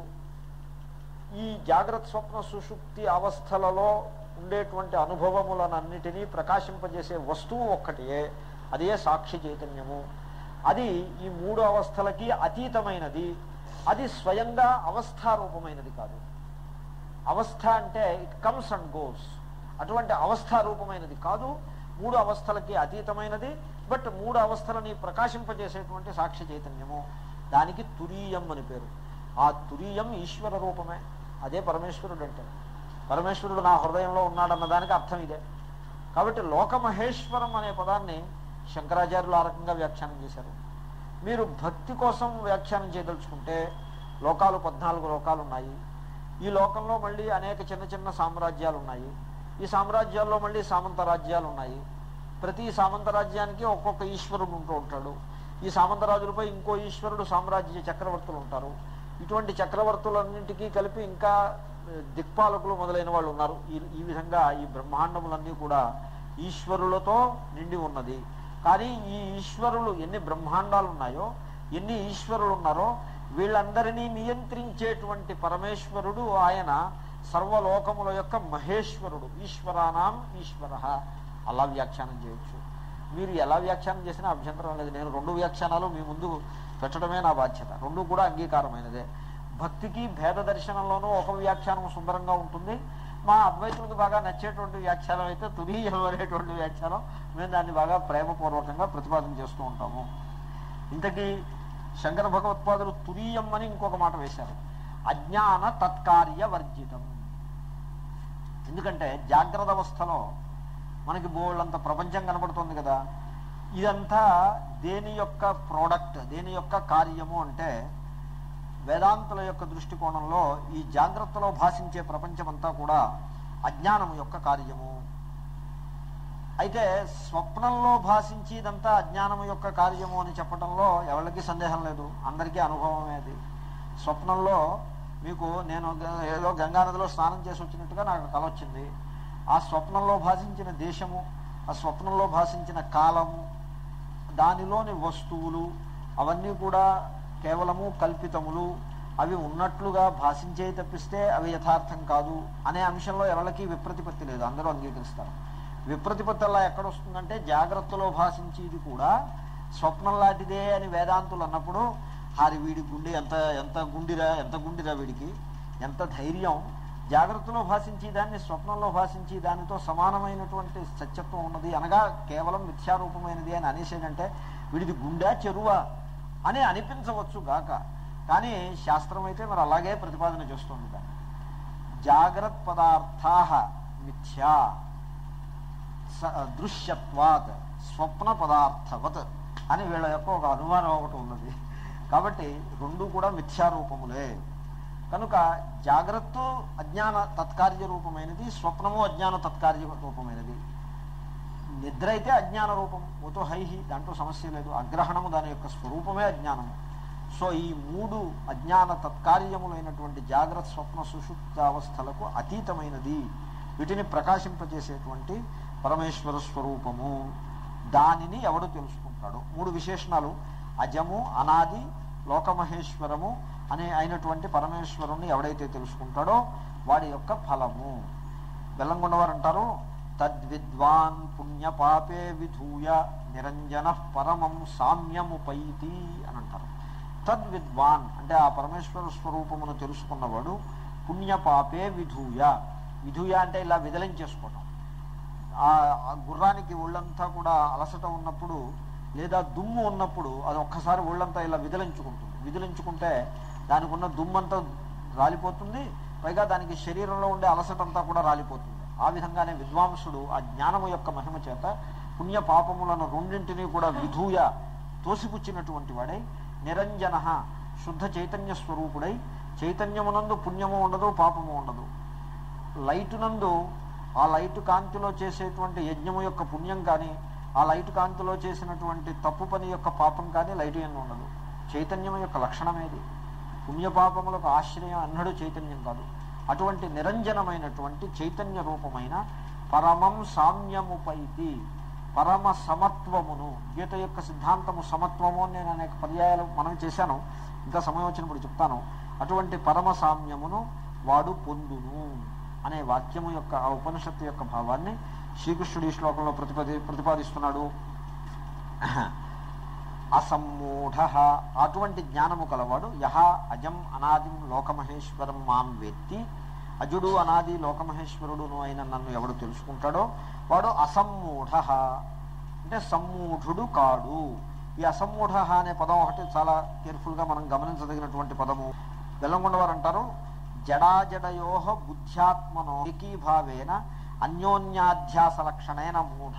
ఈ జాగ్రత్త స్వప్న సుషుప్తి అవస్థలలో ఉండేటువంటి అనుభవములనన్నిటినీ ప్రకాశింపజేసే వస్తువు ఒక్కటియే అదే సాక్షి చైతన్యము అది ఈ మూడు అవస్థలకి అతీతమైనది అది స్వయంగా అవస్థారూపమైనది కాదు అవస్థ అంటే ఇట్ కమ్స్ అండ్ గోస్ అటువంటి అవస్థారూపమైనది కాదు మూడు అవస్థలకి అతీతమైనది బట్ మూడు అవస్థలని ప్రకాశింపజేసేటువంటి సాక్షి చైతన్యము దానికి తురీయం అని పేరు ఆ తురీయం ఈశ్వర రూపమే అదే పరమేశ్వరుడు అంటే పరమేశ్వరుడు నా హృదయంలో ఉన్నాడన్న దానికి అర్థం ఇదే కాబట్టి లోకమహేశ్వరం అనే పదాన్ని శంకరాచార్యులు ఆ రకంగా వ్యాఖ్యానం చేశారు మీరు భక్తి కోసం వ్యాఖ్యానం చేయదలుచుకుంటే లోకాలు పద్నాలుగు లోకాలు ఉన్నాయి ఈ లోకంలో మళ్ళీ అనేక చిన్న చిన్న సామ్రాజ్యాలు ఉన్నాయి ఈ సామ్రాజ్యాల్లో మళ్ళీ సామంత రాజ్యాలు ఉన్నాయి ప్రతి సామంత రాజ్యానికి ఒక్కొక్క ఈశ్వరుడు ఉంటూ ఉంటాడు ఈ సామంతరాజులపై ఇంకో ఈశ్వరుడు సామ్రాజ్య చక్రవర్తులు ఉంటారు ఇటువంటి చక్రవర్తులన్నింటికీ కలిపి ఇంకా ఆ, దిక్పాలకులు మొదలైన వాళ్ళు ఉన్నారు ఈ ఈ విధంగా ఈ బ్రహ్మాండములన్నీ కూడా ఈశ్వరులతో నిండి ఉన్నది కానీ ఈ ఈశ్వరులు ఎన్ని బ్రహ్మాండాలు ఉన్నాయో ఎన్ని ఈశ్వరులు ఉన్నారో వీళ్ళందరినీ నియంత్రించేటువంటి పరమేశ్వరుడు ఆయన సర్వలోకముల యొక్క మహేశ్వరుడు ఈశ్వరానాం ఈశ్వర అలా వ్యాఖ్యానం చేయొచ్చు మీరు ఎలా వ్యాఖ్యానం చేసినా అభ్యంతరం లేదు నేను రెండు వ్యాఖ్యానాలు మీ ముందు పెట్టడమే నా బాధ్యత రెండు కూడా అంగీకారమైనదే భక్తికి భేద దర్శనంలోనూ ఒక వ్యాఖ్యానం సుందరంగా ఉంటుంది మా అద్వైతులకు బాగా నచ్చేటువంటి వ్యాఖ్యానం అయితే తురీయం అనేటువంటి వ్యాఖ్యానం మేము దాన్ని బాగా ప్రేమపూర్వకంగా ప్రతిపాదన చేస్తూ ఉంటాము ఇంతకీ శంకర భగవత్పాదులు తురీయం అని ఇంకొక మాట వేశారు అజ్ఞాన తత్కార్య వర్జితం ఎందుకంటే జాగ్రత్త అవస్థలో మనకి బోళ్ళంత ప్రపంచం కనబడుతుంది కదా ఇదంతా దేని యొక్క ప్రోడక్ట్ దేని యొక్క కార్యము అంటే వేదాంతుల యొక్క దృష్టికోణంలో ఈ జాగ్రత్తలో భాషించే ప్రపంచమంతా కూడా అజ్ఞానం యొక్క కార్యము అయితే స్వప్నంలో భాషించి ఇదంతా అజ్ఞానం యొక్క కార్యము అని చెప్పడంలో ఎవరికి సందేహం లేదు అందరికీ అనుభవమే అది స్వప్నంలో మీకు నేను గ- ఏదో గంగానదిలో స్నానం చేసి వచ్చినట్టుగా నాకు కల వచ్చింది ఆ స్వప్నంలో భాషించిన దేశము ఆ స్వప్నంలో భాషించిన కాలము దానిలోని వస్తువులు అవన్నీ కూడా కేవలము కల్పితములు అవి ఉన్నట్లుగా భాషించే తప్పిస్తే అవి యథార్థం కాదు అనే అంశంలో ఎవరికి విప్రతిపత్తి లేదు అందరూ అంగీకరిస్తారు విప్రతిపత్తి అలా ఎక్కడ వస్తుందంటే జాగ్రత్తలో భాషించేది కూడా స్వప్నం లాంటిదే అని వేదాంతులు అన్నప్పుడు హారి వీడి గుండె ఎంత ఎంత గుండిరా ఎంత గుండిరా వీడికి ఎంత ధైర్యం జాగ్రత్తలో భాషించి దాన్ని స్వప్నంలో భాషించి దానితో సమానమైనటువంటి సత్యత్వం ఉన్నది అనగా కేవలం మిథ్యారూపమైనది అని అనేసేదంటే వీడిది గుండె చెరువా అని అనిపించవచ్చు గాక కానీ శాస్త్రం అయితే మరి అలాగే ప్రతిపాదన చేస్తుంది దాన్ని జాగ్రత్త పదార్థా మిథ్యా స- దృశ్యత్వాత్ స్వప్న పదార్థవత్ అని వీళ్ళ యొక్క ఒక అనుమానం ఒకటి ఉన్నది కాబట్టి రెండు కూడా మిథ్యారూపములే కనుక జాగ్రత్త అజ్ఞాన తత్కార్య రూపమైనది స్వప్నము అజ్ఞాన తత్కార్య రూపమైనది నిద్ర అయితే అజ్ఞాన రూపం ఓతో హైహి దాంట్లో సమస్య లేదు అగ్రహణము దాని యొక్క స్వరూపమే అజ్ఞానము సో ఈ మూడు అజ్ఞాన తత్కార్యములైనటువంటి జాగ్రత్త స్వప్న సుషుప్త అవస్థలకు అతీతమైనది వీటిని ప్రకాశింపజేసేటువంటి పరమేశ్వర స్వరూపము దానిని ఎవడు తెలుసుకుంటాడు మూడు విశేషణాలు అజము అనాది లోకమహేశ్వరము అనే అయినటువంటి పరమేశ్వరుణ్ణి ఎవడైతే తెలుసుకుంటాడో వాడి యొక్క ఫలము బెల్లంగొండవారు అంటారు తద్విద్వాన్ పుణ్యపాపే విధూయ నిరంజన పరమం సామ్యముపైతి అని అంటారు తద్విద్వాన్ అంటే ఆ పరమేశ్వర స్వరూపమును తెలుసుకున్నవాడు పుణ్యపాపే విధూయ విధూయ అంటే ఇలా విదలించేసుకోవటం ఆ ఆ గుర్రానికి ఒళ్ళంతా కూడా అలసట ఉన్నప్పుడు లేదా దుమ్ము ఉన్నప్పుడు అది ఒక్కసారి ఒళ్ళంతా ఇలా విదిలించుకుంటుంది విదిలించుకుంటే దానికి ఉన్న దుమ్మంతా రాలిపోతుంది పైగా దానికి శరీరంలో ఉండే అలసట అంతా కూడా రాలిపోతుంది ఆ విధంగానే విద్వాంసుడు ఆ జ్ఞానము యొక్క మహిమ చేత పుణ్య పాపములను రెండింటినీ కూడా విధూయ తోసిపుచ్చినటువంటి వాడై నిరంజన శుద్ధ చైతన్య స్వరూపుడై చైతన్యమునందు పుణ్యము ఉండదు పాపము ఉండదు లైటు నందు ఆ లైటు కాంతిలో చేసేటువంటి యజ్ఞము యొక్క పుణ్యం కానీ ఆ లైటు కాంతిలో చేసినటువంటి తప్పు పని యొక్క పాపం కానీ లైటు ఎందు ఉండదు చైతన్యం యొక్క లక్షణమేది పుణ్యపాపములకు ఆశ్రయం అన్నడు చైతన్యం కాదు అటువంటి నిరంజనమైనటువంటి చైతన్య రూపమైన పరమం సామ్యముపైతి పరమ సమత్వమును గీత యొక్క సిద్ధాంతము సమత్వము అని నేను అనేక పర్యాయాలు మనం చేశాను ఇంకా సమయం వచ్చినప్పుడు చెప్తాను అటువంటి పరమ సామ్యమును వాడు పొందును అనే వాక్యము యొక్క ఆ ఉపనిషత్తు యొక్క భావాన్ని శ్రీకృష్ణుడు ఈ శ్లోకంలో ప్రతిపది ప్రతిపాదిస్తున్నాడు అసమ్మూఢ అటువంటి జ్ఞానము కలవాడు యహ అజం అనాదిం లోకమహేశ్వరం మాం వేత్తి అజుడు అనాది లోకమహేశ్వరుడును అయిన నన్ను ఎవడు తెలుసుకుంటాడో వాడు అసమ్మూఢ అంటే సమ్మూఢుడు కాడు ఈ అసమ్మూఢ అనే పదం ఒకటి చాలా కేర్ఫుల్గా మనం గమనించదగినటువంటి పదము వెల్లంగొండవారు అంటారు జడాజడయో బుద్ధ్యాత్మనో ఏకీభావేన అన్యోన్యాధ్యాస లక్షణేన మూఢ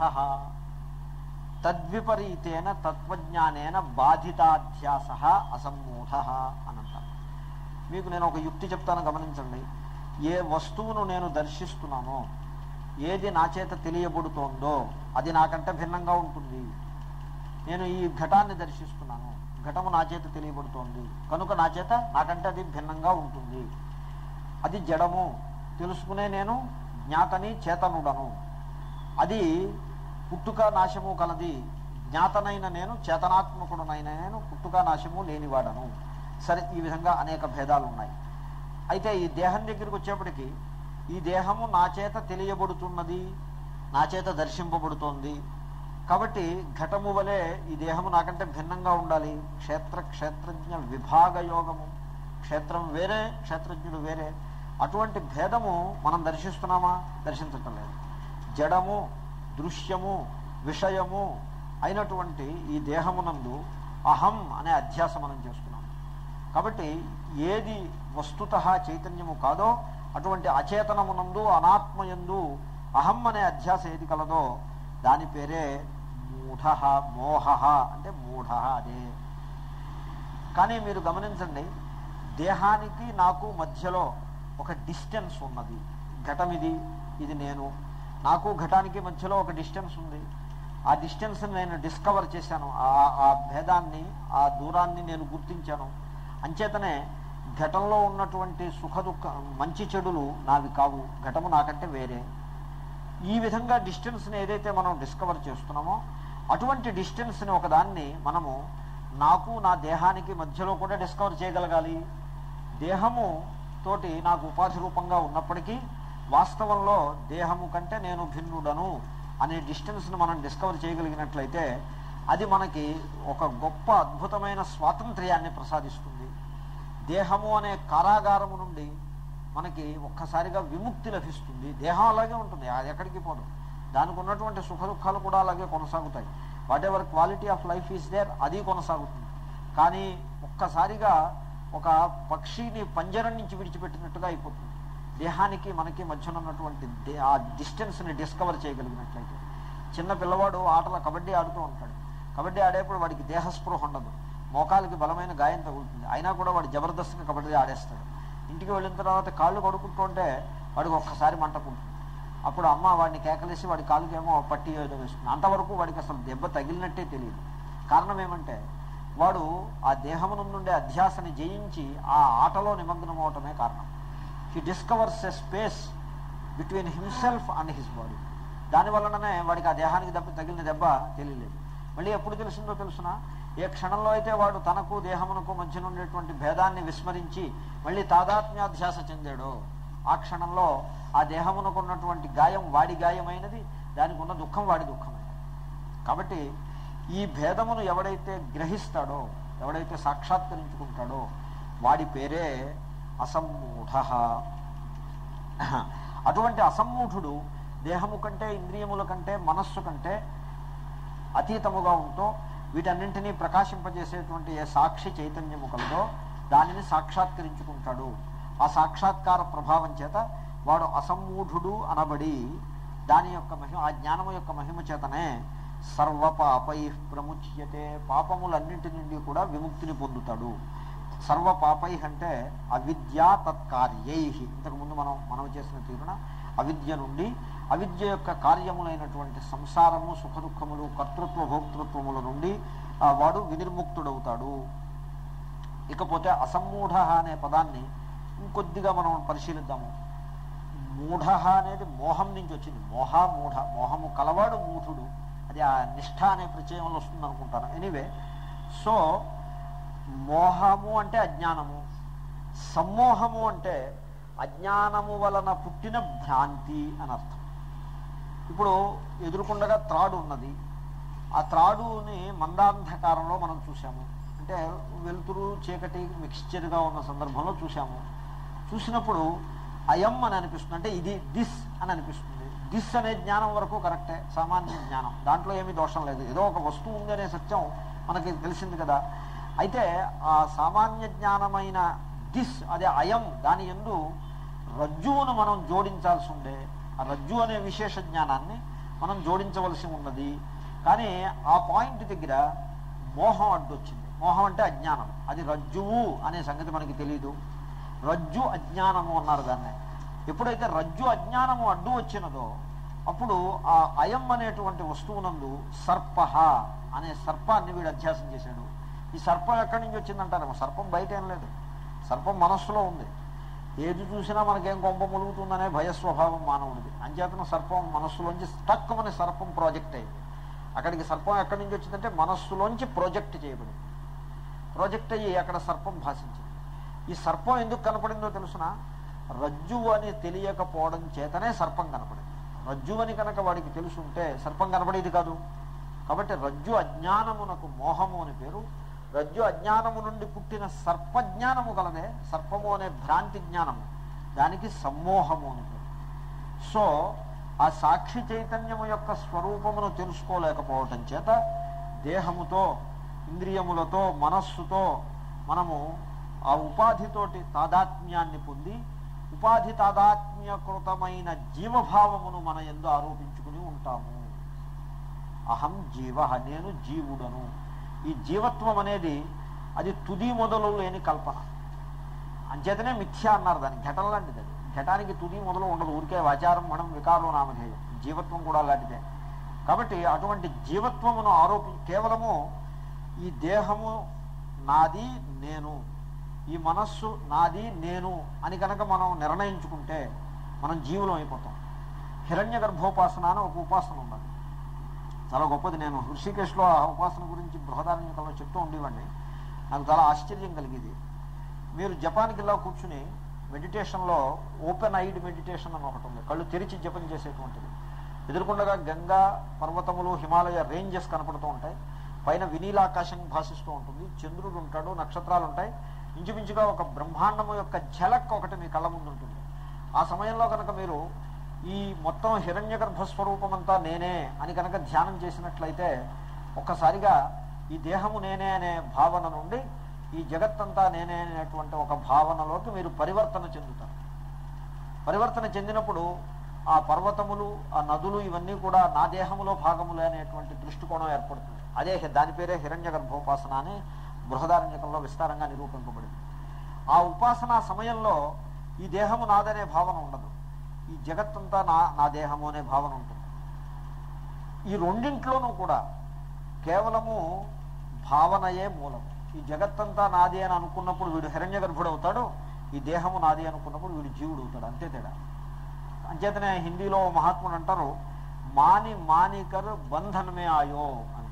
తద్విపరీతేన తత్వజ్ఞానేన బాధితాధ్యాస అసమ్మూఢ అని అంటారు మీకు నేను ఒక యుక్తి చెప్తాను గమనించండి ఏ వస్తువును నేను దర్శిస్తున్నానో ఏది నా చేత తెలియబడుతోందో అది నాకంటే భిన్నంగా ఉంటుంది నేను ఈ ఘటాన్ని దర్శిస్తున్నాను ఘటము నా చేత తెలియబడుతోంది కనుక నా చేత నాకంటే అది భిన్నంగా ఉంటుంది అది జడము తెలుసుకునే నేను జ్ఞాతని చేతనుడను అది పుట్టుక నాశము కలది జ్ఞాతనైన నేను చేతనాత్మకుడునైన నేను పుట్టుక నాశము లేనివాడను సరే ఈ విధంగా అనేక భేదాలు ఉన్నాయి అయితే ఈ దేహం దగ్గరికి వచ్చేప్పటికి ఈ దేహము నా చేత తెలియబడుతున్నది నా చేత దర్శింపబడుతోంది కాబట్టి ఘటము వలె ఈ దేహము నాకంటే భిన్నంగా ఉండాలి క్షేత్ర క్షేత్రజ్ఞ విభాగ యోగము క్షేత్రం వేరే క్షేత్రజ్ఞుడు వేరే అటువంటి భేదము మనం దర్శిస్తున్నామా దర్శించటం లేదు జడము దృశ్యము విషయము అయినటువంటి ఈ దేహమునందు అహం అనే అధ్యాస మనం చేస్తున్నాం కాబట్టి ఏది వస్తుత చైతన్యము కాదో అటువంటి అచేతనమునందు అనాత్మయందు అహం అనే అధ్యాస ఏది కలదో దాని పేరే మూఢ మోహ అంటే మూఢ అదే కానీ మీరు గమనించండి దేహానికి నాకు మధ్యలో ఒక డిస్టెన్స్ ఉన్నది ఘటం ఇది ఇది నేను నాకు ఘటానికి మధ్యలో ఒక డిస్టెన్స్ ఉంది ఆ డిస్టెన్స్ నేను డిస్కవర్ చేశాను ఆ ఆ భేదాన్ని ఆ దూరాన్ని నేను గుర్తించాను అంచేతనే ఘటంలో ఉన్నటువంటి సుఖ దుఃఖ మంచి చెడులు నావి కావు ఘటము నాకంటే వేరే ఈ విధంగా డిస్టెన్స్ని ఏదైతే మనం డిస్కవర్ చేస్తున్నామో అటువంటి డిస్టెన్స్ని ఒకదాన్ని మనము నాకు నా దేహానికి మధ్యలో కూడా డిస్కవర్ చేయగలగాలి దేహము తోటి నాకు ఉపాధి రూపంగా ఉన్నప్పటికీ వాస్తవంలో దేహము కంటే నేను భిన్నుడను అనే డిస్టెన్స్ను మనం డిస్కవర్ చేయగలిగినట్లయితే అది మనకి ఒక గొప్ప అద్భుతమైన స్వాతంత్ర్యాన్ని ప్రసాదిస్తుంది దేహము అనే కారాగారము నుండి మనకి ఒక్కసారిగా విముక్తి లభిస్తుంది దేహం అలాగే ఉంటుంది అది ఎక్కడికి పోదు దానికి ఉన్నటువంటి సుఖ దుఃఖాలు కూడా అలాగే కొనసాగుతాయి whatever quality of life is there అది కొనసాగుతుంది కానీ ఒక్కసారిగా ఒక పక్షిని పంజరం నుంచి విడిచిపెట్టినట్టుగా అయిపోతుంది దేహానికి మనకి మధ్యన ఉన్నటువంటి దే- ఆ డిస్టెన్స్ని డిస్కవర్ చేయగలిగినట్లయితే చిన్న పిల్లవాడు ఆటల కబడ్డీ ఆడుతూ ఉంటాడు కబడ్డీ ఆడేప్పుడు వాడికి దేహస్పృహ ఉండదు మోకాలకి బలమైన గాయం తగులుతుంది అయినా కూడా వాడు జబర్దస్త్గా కబడ్డీ ఆడేస్తాడు ఇంటికి వెళ్ళిన తర్వాత కాళ్ళు కడుక్కుంటుంటే వాడికి ఒక్కసారి మంటకుంటుంది అప్పుడు అమ్మ వాడిని కేకలేసి వాడి కాలుకి ఏమో పట్టి ఏదో వేస్తుంది అంతవరకు వాడికి అసలు దెబ్బ తగిలినట్టే తెలియదు కారణం ఏమంటే వాడు ఆ దేహము నుండే అధ్యాసని జయించి ఆ ఆటలో నిమగ్నం అవటమే కారణం he discovers a space between himself and his body దాని వలననే వాడికి ఆ దేహానికి దెబ్బ తగిలిన దెబ్బ తెలియలేదు మళ్ళీ ఎప్పుడు తెలిసిందో తెలుసిన ఏ క్షణంలో అయితే వాడు తనకు దేహమునకు మధ్యన ఉండేటువంటి భేదాన్ని విస్మరించి మళ్ళీ తాదాత్మ్యాధ్యాస చెందాడో ఆ క్షణంలో ఆ దేహమునకు ఉన్నటువంటి గాయం వాడి గాయమైనది దానికి ఉన్న దుఃఖం వాడి దుఃఖమైనది కాబట్టి ఈ భేదమును ఎవడైతే గ్రహిస్తాడో ఎవడైతే సాక్షాత్కరించుకుంటాడో వాడి పేరే అసమ్మూఢ అటువంటి అసమ్మూఢుడు దేహము కంటే ఇంద్రియముల కంటే మనస్సు కంటే అతీతముగా ఉంటూ వీటన్నింటినీ ప్రకాశింపజేసేటువంటి ఏ సాక్షి చైతన్యము కలదో దానిని సాక్షాత్కరించుకుంటాడు ఆ సాక్షాత్కార ప్రభావం చేత వాడు అసమ్మూఢుడు అనబడి దాని యొక్క మహిమ ఆ జ్ఞానము యొక్క మహిమ చేతనే సర్వ పాపై ప్రముచ్యతే పాపములన్నింటి నుండి కూడా విముక్తిని పొందుతాడు సర్వ పాపై అంటే అవిద్యా తత్కార్యై ఇంతకుముందు మనం మనం చేసిన తీరున అవిద్య నుండి అవిద్య యొక్క కార్యములైనటువంటి సంసారము సుఖ దుఃఖములు కర్తృత్వ భోక్తృత్వముల నుండి ఆ, వాడు వినిర్ముక్తుడవుతాడు ఇకపోతే అసమ్మూఢ అనే పదాన్ని ఇంకొద్దిగా మనం పరిశీలిద్దాము మూఢ అనేది మోహం నుంచి వచ్చింది మోహ మూఢ మోహము కలవాడు మూఢుడు అది ఆ నిష్ఠ అనే ప్రత్యయంలో వస్తుంది అనుకుంటాను ఎనీవే సో మోహము అంటే అజ్ఞానము సమ్మోహము అంటే అజ్ఞానము వలన పుట్టిన భ్రాంతి అని అర్థం ఇప్పుడు ఎదురుకుండగా త్రాడు ఉన్నది ఆ త్రాడుని మందాంధకారంలో మనం చూసాము అంటే వెలుతురు చీకటి మిక్స్చర్గా ఉన్న సందర్భంలో చూసాము చూసినప్పుడు అయం అని అనిపిస్తుంది అంటే ఇది దిస్ అని అనిపిస్తుంది దిస్ అనే జ్ఞానం వరకు కరెక్టే సామాన్య జ్ఞానం దాంట్లో ఏమీ దోషం లేదు ఏదో ఒక వస్తువు ఉంది అనే సత్యం మనకి తెలిసింది కదా అయితే ఆ సామాన్య జ్ఞానమైన దిస్ అదే అయం దాని ఎందు రజ్జువును మనం జోడించాల్సి ఉండే ఆ రజ్జు అనే విశేష జ్ఞానాన్ని మనం జోడించవలసి ఉన్నది కానీ ఆ పాయింట్ దగ్గర మోహం అడ్డొచ్చింది మోహం అంటే అజ్ఞానం అది రజ్జువు అనే సంగతి మనకి తెలియదు రజ్జు అజ్ఞానము అన్నారు దాన్ని ఎప్పుడైతే రజ్జు అజ్ఞానము అడ్డు వచ్చినదో అప్పుడు ఆ అయం అనేటువంటి వస్తువునందు సర్ప అనే సర్పాన్ని వీడు అధ్యాసం చేశాడు ఈ సర్పం ఎక్కడి నుంచి వచ్చిందంటారేమో సర్పం బయట ఏం లేదు సర్పం మనస్సులో ఉంది ఏది చూసినా మనకేం కొంప ములుగుతుందనే భయస్వభావం మానవుడిది అంచేతన సర్పం మనస్సులోంచి తక్కువని సర్పం ప్రాజెక్ట్ అయింది అక్కడికి సర్పం ఎక్కడి నుంచి వచ్చిందంటే మనస్సులోంచి ప్రాజెక్ట్ చేయబడింది ప్రాజెక్ట్ అయ్యి అక్కడ సర్పం భాషించింది ఈ సర్పం ఎందుకు కనపడిందో తెలుసిన రజ్జు అని తెలియకపోవడం చేతనే సర్పం కనపడింది రజ్జు అని కనుక వాడికి తెలుసుంటే సర్పం కనపడేది కాదు కాబట్టి రజ్జు అజ్ఞానమునకు మోహము అని పేరు రజ్జు అజ్ఞానము నుండి పుట్టిన సర్పజ్ఞానము కలదే సర్పము అనే భ్రాంతి జ్ఞానము దానికి సమ్మోహము అని పేరు సో ఆ సాక్షి చైతన్యము యొక్క స్వరూపమును తెలుసుకోలేకపోవటం చేత దేహముతో ఇంద్రియములతో మనస్సుతో మనము ఆ ఉపాధితోటి తాదాత్మ్యాన్ని పొంది ఉపాధి తాదాత్మ్యకృతమైన జీవభావమును మన ఎందు ఆరోపించుకుని ఉంటాము అహం జీవ నేను జీవుడను ఈ జీవత్వం అనేది అది తుది మొదలు లేని కల్పన అంచేతనే మిథ్య అన్నారు దాన్ని ఘటన లాంటిది అది ఘటానికి తుది మొదలు ఉండదు ఊరికే వాచారం మనం వికారం నామధేయం జీవత్వం కూడా అలాంటిదే కాబట్టి అటువంటి జీవత్వమును ఆరోపి కేవలము ఈ దేహము నాది నేను ఈ మనస్సు నాది నేను అని కనుక మనం నిర్ణయించుకుంటే మనం జీవులం అయిపోతాం హిరణ్య గర్భోపాసన అని ఒక ఉపాసన ఉన్నది చాలా గొప్పది నేను హృషికేశ్లో ఆ ఉపాసన గురించి బృహదారణ్యకంలో చెప్తూ ఉండేవాడిని నాకు చాలా ఆశ్చర్యం కలిగేది మీరు జపాన్కి ఇలా కూర్చుని మెడిటేషన్లో ఓపెన్ ఐడ్ మెడిటేషన్ అని ఒకటి ఉంది కళ్ళు తెరిచి జపం చేసేటువంటిది ఎదుర్కొండగా గంగా పర్వతములు హిమాలయ రేంజెస్ కనపడుతూ ఉంటాయి పైన వినీలాకాశం భాషిస్తూ ఉంటుంది చంద్రుడు ఉంటాడు నక్షత్రాలు ఉంటాయి ఇంచుమించుగా ఒక బ్రహ్మాండము యొక్క ఝలక్ ఒకటి మీ కళ్ళ ముందు ఉంటుంది ఆ సమయంలో కనుక మీరు ఈ మొత్తం హిరణ్య గర్భస్వరూపం అంతా నేనే అని కనుక ధ్యానం చేసినట్లయితే ఒక్కసారిగా ఈ దేహము నేనే అనే భావన నుండి ఈ జగత్తంతా నేనే అనేటువంటి ఒక భావనలోకి మీరు పరివర్తన చెందుతారు పరివర్తన చెందినప్పుడు ఆ పర్వతములు ఆ నదులు ఇవన్నీ కూడా నా దేహములో భాగములే అనేటువంటి దృష్టికోణం ఏర్పడుతుంది అదే హి- దాని పేరే హిరణ్య గర్భోపాసన అని బృహదారణ్యకంలో విస్తారంగా నిరూపింపబడింది ఆ ఉపాసనా సమయంలో ఈ దేహము నాదనే భావన ఉండదు ఈ జగత్తంతా నా నా దేహము అనే భావన ఉంటుంది ఈ రెండింట్లోనూ కూడా కేవలము భావనయే మూలం ఈ జగత్తంతా నాది అని అనుకున్నప్పుడు వీడు హిరణ్య గర్భుడు అవుతాడు ఈ దేహము నాది అనుకున్నప్పుడు వీడు జీవుడు అవుతాడు అంతే తేడా అంచేతనే హిందీలో ఓ మహాత్ముడు అంటారు మాని మానికర్ బంధనమే ఆయో అని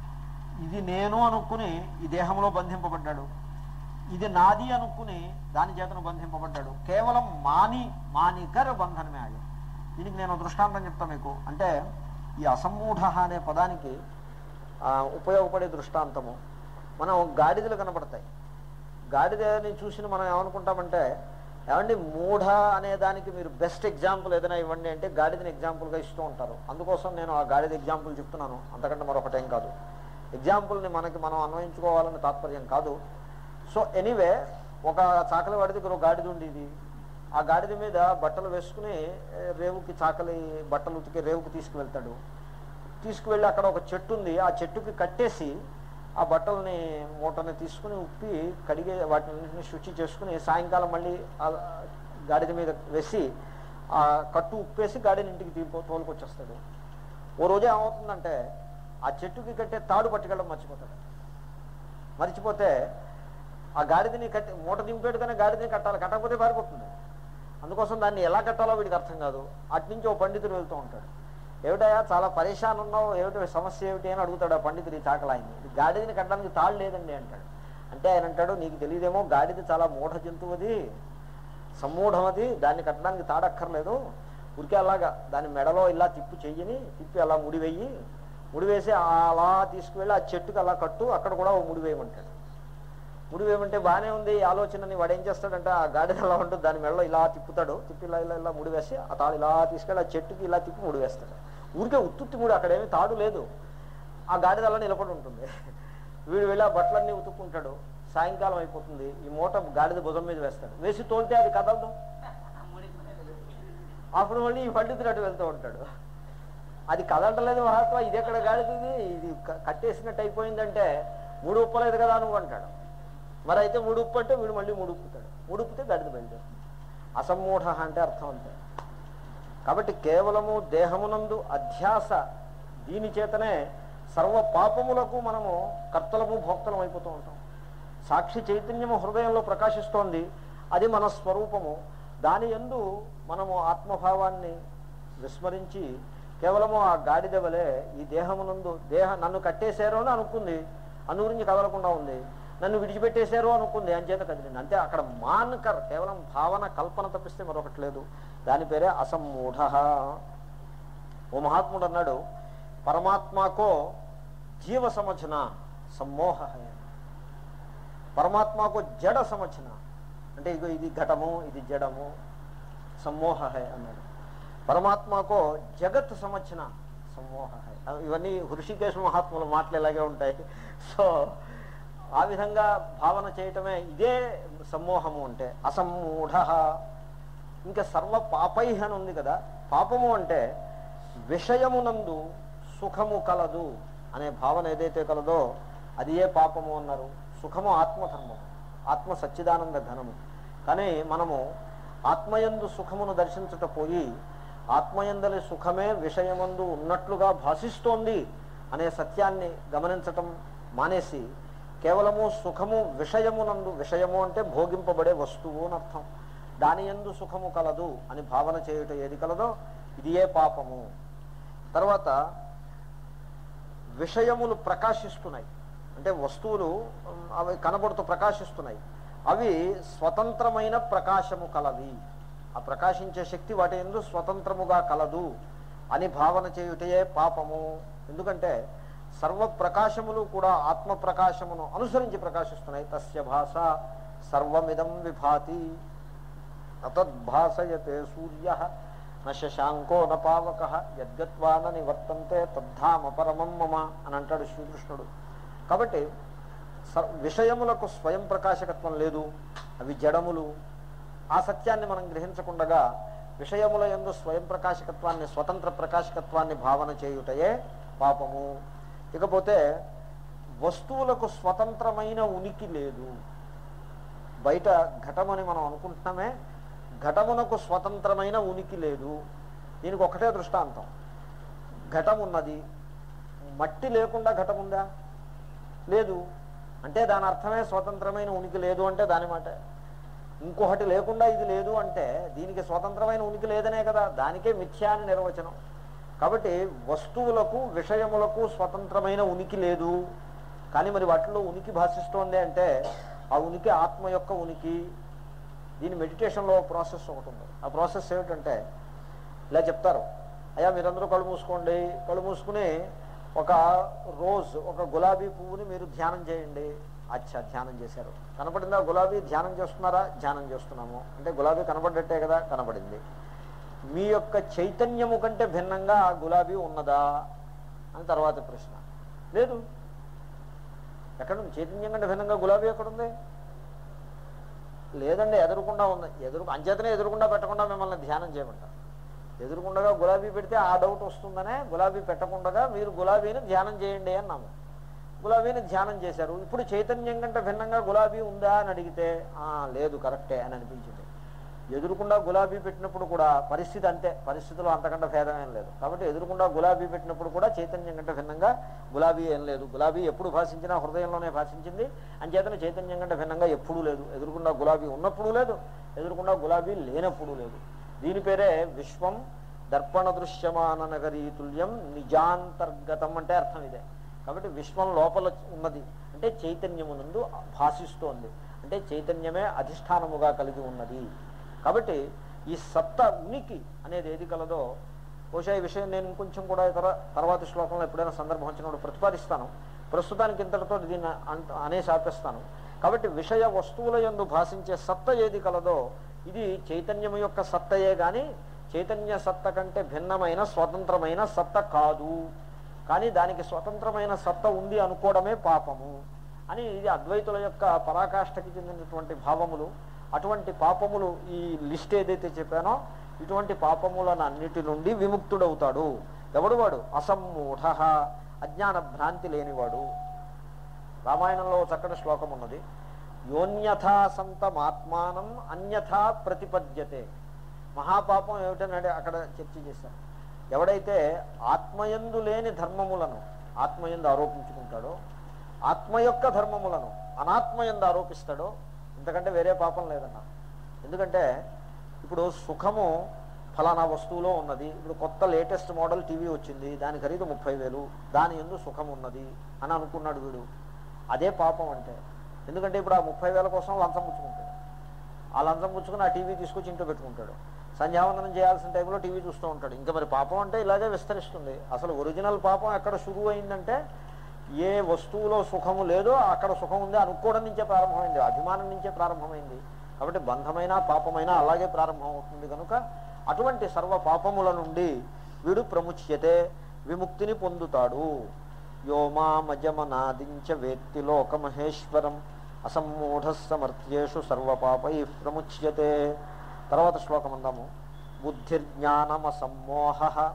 ఇది నేను అనుకుని ఈ దేహంలో బంధింపబడ్డాడు ఇది నాది అనుకుని దాని చేతను బంధింపబడ్డాడు కేవలం మాని మానికర్ బంధనమే ఆయో దీనికి నేను దృష్టాంతం చెప్తాను మీకు అంటే ఈ అసమ్మూఢ అనే పదానికి ఆ, ఉపయోగపడే దృష్టాంతము మనం గాడిదలు కనపడతాయి గాడిదని చూసిన మనం ఏమనుకుంటామంటే ఏమండి మూఢ అనే దానికి మీరు బెస్ట్ ఎగ్జాంపుల్ ఏదైనా ఇవ్వండి అంటే గాడిదని ఎగ్జాంపుల్గా ఇస్తూ ఉంటారు అందుకోసం నేను ఆ గాడిద ఎగ్జాంపుల్ చెప్తున్నాను అంతకంటే మరొకటేం కాదు ఎగ్జాంపుల్ని మనకి మనం అన్వయించుకోవాలని తాత్పర్యం కాదు సో ఎనీవే ఒక చాకలి వాడి దగ్గర ఒక గాడిద ఉండేది ఆ గాడిద మీద బట్టలు వేసుకుని ఏ, రేవుకి చాకలి బట్టలు ఉతికి రేవుకి తీసుకువెళ్తాడు తీసుకువెళ్ళి అక్కడ ఒక చెట్టు ఉంది ఆ చెట్టుకి కట్టేసి ఆ బట్టల్ని మూటని తీసుకుని ఉప్పి కడిగే వాటిని శుచి చేసుకుని సాయంకాలం మళ్ళీ ఆ గాడిద మీద వేసి ఆ కట్టు ఉప్పేసి గాడిని ఇంటికి తీపో తోలుకొచ్చేస్తాడు ఓ రోజు ఏమవుతుందంటే ఆ చెట్టుకి కట్టే తాడు పట్టుకెళ్ళడం మర్చిపోతాడు మర్చిపోతే ఆ గాడిదని కట్టి మూట దింపేడు కానీ గాడిదని కట్టాలి కట్టకపోతే పారిపోతుంది అందుకోసం దాన్ని ఎలా కట్టాలో వీడికి అర్థం కాదు అట్నుంచి ఓ పండితుడు వెళ్తూ ఉంటాడు ఏమిటయా చాలా పరేషాన్ ఉన్నావు ఏమిటి సమస్య ఏమిటి అని అడుగుతాడు ఆ పండితుడు ఈ చాకలాయన్ని "ఇది గాడిదని కట్టడానికి తాళ్ళు లేదండి అంటాడు అంటే ఆయన అంటాడు నీకు తెలియదేమో గాడిద చాలా మూఢ జంతువు అది సమ్మూఢం అది దాన్ని కట్టడానికి తాడక్కర్లేదు ఉరికే అలాగా దాని మెడలో ఇలా తిప్పు చెయ్యని తిప్పి అలా ముడివేయి ముడివేసి అలా తీసుకువెళ్ళి ఆ చెట్టుకి అలా కట్టు అక్కడ కూడా ఓ ముడి వేయమంటాడు ముడి వేయమంటే బాగానే ఉంది ఈ ఆలోచనని వాడు ఏం చేస్తాడంటే ఆ గాడిద ఎలా ఉంటుంది దాని మెడలో ఇలా తిప్పుతాడు తిప్పి ఇలా ఇలా ఇలా ముడి వేసి ఆ తాడు ఇలా తీసుకెళ్ళి ఆ చెట్టుకి ఇలా తిప్పి ముడి వేస్తాడు ఊరికే ఉత్తుత్తి ముడి అక్కడ ఏమి తాడు లేదు ఆ గాడిద అలా నిలబడి ఉంటుంది వీడు వెళ్ళి ఆ బట్టలన్నీ ఉతుక్కుంటాడు సాయంకాలం అయిపోతుంది ఈ మూట గాడిద భుజం మీద వేస్తాడు వేసి తోలితే అది కదలదు అప్పుడు మళ్ళీ ఈ పండితుడు అటు వెళ్తూ ఉంటాడు అది కదలటలేదు మహాత్మా ఇది ఎక్కడ గాడిది ఇది క- కట్టేసినట్టు అయిపోయిందంటే మూడు ఉప్పలేదు కదా నువ్వు అంటాడు మరి అయితే మూడు ఉప్పు అంటే వీడు మళ్ళీ మూడు ఉప్పుతాడు మూడు ఉప్పితే గాడిద బయలుదేరుతుంది అసమ్మూఢ అంటే అర్థం అంతే కాబట్టి కేవలము దేహమునందు అధ్యాస దీని చేతనే సర్వ పాపములకు మనము కర్తలము భోక్తలం అయిపోతూ ఉంటాం సాక్షి చైతన్యము హృదయంలో ప్రకాశిస్తోంది అది మన స్వరూపము దాని ఎందు మనము ఆత్మభావాన్ని విస్మరించి కేవలము ఆ గాడిద వలె ఈ దేహమునందు దేహ నన్ను కట్టేశారు అని అనుకుంది అందు గురించి కదలకుండా ఉంది నన్ను విడిచిపెట్టేశారు అనుకుంది అంచేత కదిలింది అంతే అక్కడ మాన్కర్ కేవలం భావన కల్పన తప్పిస్తే మరొకటి లేదు దాని పేరే అసమ్మూఢ ఓ మహాత్ముడు అన్నాడు పరమాత్మకో జీవ సమझన సమ్మోహ హై పరమాత్మకు జడ సమझన అంటే ఇగో ఇది ఘటము ఇది జడము సమ్మోహ హై అన్నాడు పరమాత్మకో జగత్ సమझన సమ్మోహ హై ఇవన్నీ హృషికేశ మహాత్ముల మాటలు ఇలాగే ఉంటాయి సో ఆ విధంగా భావన చేయటమే ఇదే సమ్మోహము అంటే అసమ్మూఢ ఇంకా సర్వ పాపై అని ఉంది కదా పాపము అంటే విషయమునందు సుఖము కలదు అనే భావన ఏదైతే కలదో అది ఏ పాపము అన్నారు సుఖము ఆత్మధర్మము ఆత్మ సచ్చిదానంద ఘనము కానీ మనము ఆత్మయందు సుఖమును దర్శించుట పోయి ఆత్మయందలి సుఖమే విషయమందు ఉన్నట్లుగా భాషిస్తోంది అనే సత్యాన్ని గమనించటం మానేసి కేవలము సుఖము విషయమునందు విషయము అంటే భోగింపబడే వస్తువు అని అర్థం దాని ఎందు సుఖము కలదు అని భావన చేయుట ఏది కలదో ఇది ఏ పాపము తర్వాత విషయములు ప్రకాశిస్తున్నాయి అంటే వస్తువులు ఉమ్, అవి కనబడుతూ ప్రకాశిస్తున్నాయి అవి స్వతంత్రమైన ప్రకాశము కలవి ఆ ప్రకాశించే శక్తి వాటి ఎందు స్వతంత్రముగా కలదు అని భావన చేయుటయే పాపము ఎందుకంటే సర్వ ప్రకాశములు కూడా ఆత్మ ప్రకాశమును అనుసరించి ప్రకాశిస్తున్నాయి తస్య భాష సర్వమిదం విభాతి అతద్భాసయతే సూర్య న శశాంకో న పావక యద్గత్వా న నివర్తంతే తద్ధామ పరమం మమ అని అంటాడు శ్రీకృష్ణుడు కాబట్టి స- విషయములకు స్వయం ప్రకాశకత్వం లేదు అవి జడములు ఆ సత్యాన్ని మనం గ్రహించకుండగా విషయముల యందు స్వయం ప్రకాశకత్వాన్ని స్వతంత్ర ప్రకాశకత్వాన్ని భావన చేయుటయే పాపము ఇకపోతే వస్తువులకు స్వతంత్రమైన ఉనికి లేదు బయట ఘటమని మనం అనుకుంటున్నామే ఘటమునకు స్వతంత్రమైన ఉనికి లేదు దీనికి ఒకటే దృష్టాంతం ఘటం ఉన్నది మట్టి లేకుండా ఘటం ఉందా లేదు అంటే దాని అర్థమే స్వతంత్రమైన ఉనికి లేదు అంటే దాని మాట ఇంకొకటి లేకుండా ఇది లేదు అంటే దీనికి స్వతంత్రమైన ఉనికి లేదనే కదా దానికే మిథ్యా అని నిర్వచనం కాబట్టి వస్తువులకు విషయములకు స్వతంత్రమైన ఉనికి లేదు కానీ మరి వాటిలో ఉనికి భాషిస్తోంది అంటే ఆ ఉనికి ఆత్మ యొక్క ఉనికి దీని మెడిటేషన్లో ప్రాసెస్ ఒకటి ఉంది ఆ ప్రాసెస్ ఏమిటంటే ఇలా చెప్తారు అయ్యా మీరందరూ కళ్ళు మూసుకోండి కళ్ళు మూసుకుని ఒక రోజ్ ఒక గులాబీ పువ్వుని మీరు ధ్యానం చేయండి అచ్చా ధ్యానం చేశారు కనపడిందా గులాబీ ధ్యానం చేస్తున్నారా ధ్యానం చేస్తున్నాము అంటే గులాబీ కనపడ్డట్టే కదా కనపడింది మీ యొక్క చైతన్యము కంటే భిన్నంగా ఆ గులాబీ ఉన్నదా అని తర్వాత ప్రశ్న లేదు ఎక్కడ ఉంది? చైతన్యం కంటే భిన్నంగా గులాబీ ఎక్కడుంది లేదండి ఎదురుకుండా ఉంది ఎదురు అంచేతనే ఎదురుకుండా పెట్టకుండా మిమ్మల్ని ధ్యానం చేయమంటారు ఎదురుకుండగా గులాబీ పెడితే ఆ డౌట్ వస్తుందనే గులాబీ పెట్టకుండగా మీరు గులాబీని ధ్యానం చేయండి అన్నాము గులాబీని ధ్యానం చేశారు ఇప్పుడు చైతన్యం కంటే భిన్నంగా గులాబీ ఉందా అని అడిగితే "ఆ, లేదు కరెక్టే అని అనిపించింది ఎదురుకుండా గులాబీ పెట్టినప్పుడు కూడా పరిస్థితి అంతే పరిస్థితిలో అంతకంటే భేదం ఏం లేదు కాబట్టి ఎదురుకుండా గులాబీ పెట్టినప్పుడు కూడా చైతన్యం కంటే భిన్నంగా గులాబీ ఏం లేదు గులాబీ ఎప్పుడు భాషించినా హృదయంలోనే భాషించింది అంచేతనే చైతన్యం కంటే భిన్నంగా ఎప్పుడూ లేదు ఎదురుకుండా గులాబీ ఉన్నప్పుడు లేదు ఎదురుకుండా గులాబీ లేనప్పుడు లేదు దీని పేరే విశ్వం దర్పణ దృశ్యమాన నగరీ తుల్యం నిజాంతర్గతం అంటే అర్థం ఇదే కాబట్టి విశ్వం లోపల ఉన్నది అంటే చైతన్యమునందు భాషిస్తోంది అంటే చైతన్యమే అధిష్టానముగా కలిగి ఉన్నది కాబట్టి ఈ సత్త ఉనికి అనేది ఏది కలదో బహుశా ఈ విషయం నేను ఇంకొంచెం కూడా ఇతర తర్వాతి శ్లోకంలో ఎప్పుడైనా సందర్భం వచ్చినప్పుడు ప్రతిపాదిస్తాను ప్రస్తుతానికి ఇంతటితో దీన్ని అంట అనేసి ఆపేస్తాను కాబట్టి విషయ వస్తువుల యందు భాషించే సత్త ఏది కలదో ఇది చైతన్యం యొక్క సత్తయే గాని చైతన్య సత్త కంటే భిన్నమైన స్వతంత్రమైన సత్త కాదు కానీ దానికి స్వతంత్రమైన సత్త ఉంది అనుకోవడమే పాపము అని ఇది అద్వైతుల యొక్క పరాకాష్ఠకి చెందినటువంటి భావములు అటువంటి పాపములు ఈ లిస్ట్ ఏదైతే చెప్పానో ఇటువంటి పాపములను అన్నిటి నుండి విముక్తుడవుతాడు ఎవడు వాడు అసమ్మూఢ అజ్ఞాన భ్రాంతి లేనివాడు రామాయణంలో ఓ చక్కటి శ్లోకం ఉన్నది యోన్యథా సంతమాత్మానం అన్యథా ప్రతిపద్యతే మహాపాపం ఏమిటని అక్కడ చర్చ చేశారు ఎవడైతే ఆత్మయందు లేని ధర్మములను ఆత్మయందు ఆరోపించుకుంటాడో ఆత్మ యొక్క ధర్మములను అనాత్మయందు ఆరోపిస్తాడో ఇంతకంటే వేరే పాపం లేదన్నా ఎందుకంటే ఇప్పుడు సుఖము ఫలానా వస్తువులో ఉన్నది ఇప్పుడు కొత్త లేటెస్ట్ మోడల్ టీవీ వచ్చింది దాని ఖరీదు ముప్పై వేలు దాని ఎందు సుఖం ఉన్నది అని అనుకున్నాడు వీడు అదే పాపం అంటే ఎందుకంటే ఇప్పుడు ఆ ముప్పై వేల కోసం లంచం పుచ్చుకుంటాడు ఆ లంచం పుచ్చుకుని ఆ టీవీ తీసుకొచ్చి ఇంట్లో పెట్టుకుంటాడు సంధ్యావందనం చేయాల్సిన టైంలో టీవీ చూస్తూ ఉంటాడు ఇంకా మరి పాపం అంటే ఇలాగే విస్తరిస్తుంది అసలు ఒరిజినల్ పాపం ఎక్కడ శురువు అయిందంటే ఏ వస్తువులో సుఖము లేదో అక్కడ సుఖం ఉంది అనుకోవడం నుంచే ప్రారంభమైంది అభిమానం నుంచే ప్రారంభమైంది కాబట్టి బంధమైన పాపమైన అలాగే ప్రారంభం అవుతుంది కనుక అటువంటి సర్వ పాపముల నుండి వీడు ప్రముచ్యతే విముక్తిని పొందుతాడు యోమామజమనాదించ వేత్తి లోకమహేశ్వరం అసమ్మూఢ సమర్థ్యేషు సర్వపాపై ప్రముచ్యతే తర్వాత శ్లోకం అందాము బుద్ధిర్జ్ఞానమసమ్మోహ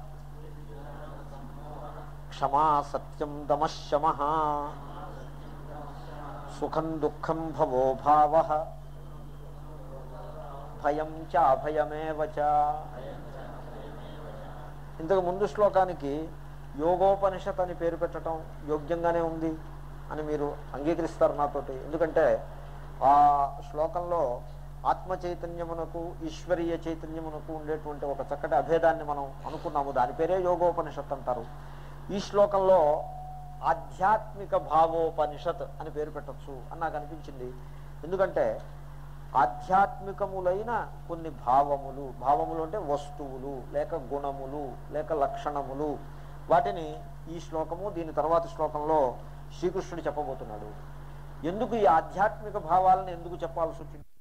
క్షమా సత్యం దమశమ సుఖం దుఃఖం భవో భావ భయం చ అభయమేవ చ ఇంతకు ముందు శ్లోకానికి యోగోపనిషత్ అని పేరు పెట్టడం యోగ్యంగానే ఉంది అని మీరు అంగీకరిస్తారు నాతోటి ఎందుకంటే ఆ శ్లోకంలో ఆత్మ చైతన్యమునకు ఈశ్వరీయ చైతన్యమునకు ఉండేటువంటి ఒక చక్కటి అభేదాన్ని మనం అనుకున్నాము దాని పేరే యోగోపనిషత్ అంటారు ఈ శ్లోకంలో ఆధ్యాత్మిక భావోపనిషత్ అని పేరు పెట్టచ్చు అని నాకు అనిపించింది ఎందుకంటే ఆధ్యాత్మికములైన కొన్ని భావములు భావములు అంటే వస్తువులు లేక గుణములు లేక లక్షణములు వాటిని ఈ శ్లోకము దీని తర్వాతి శ్లోకంలో శ్రీకృష్ణుడు చెప్పబోతున్నాడు ఎందుకు ఈ ఆధ్యాత్మిక భావాలను ఎందుకు చెప్పాల్సి వచ్చింది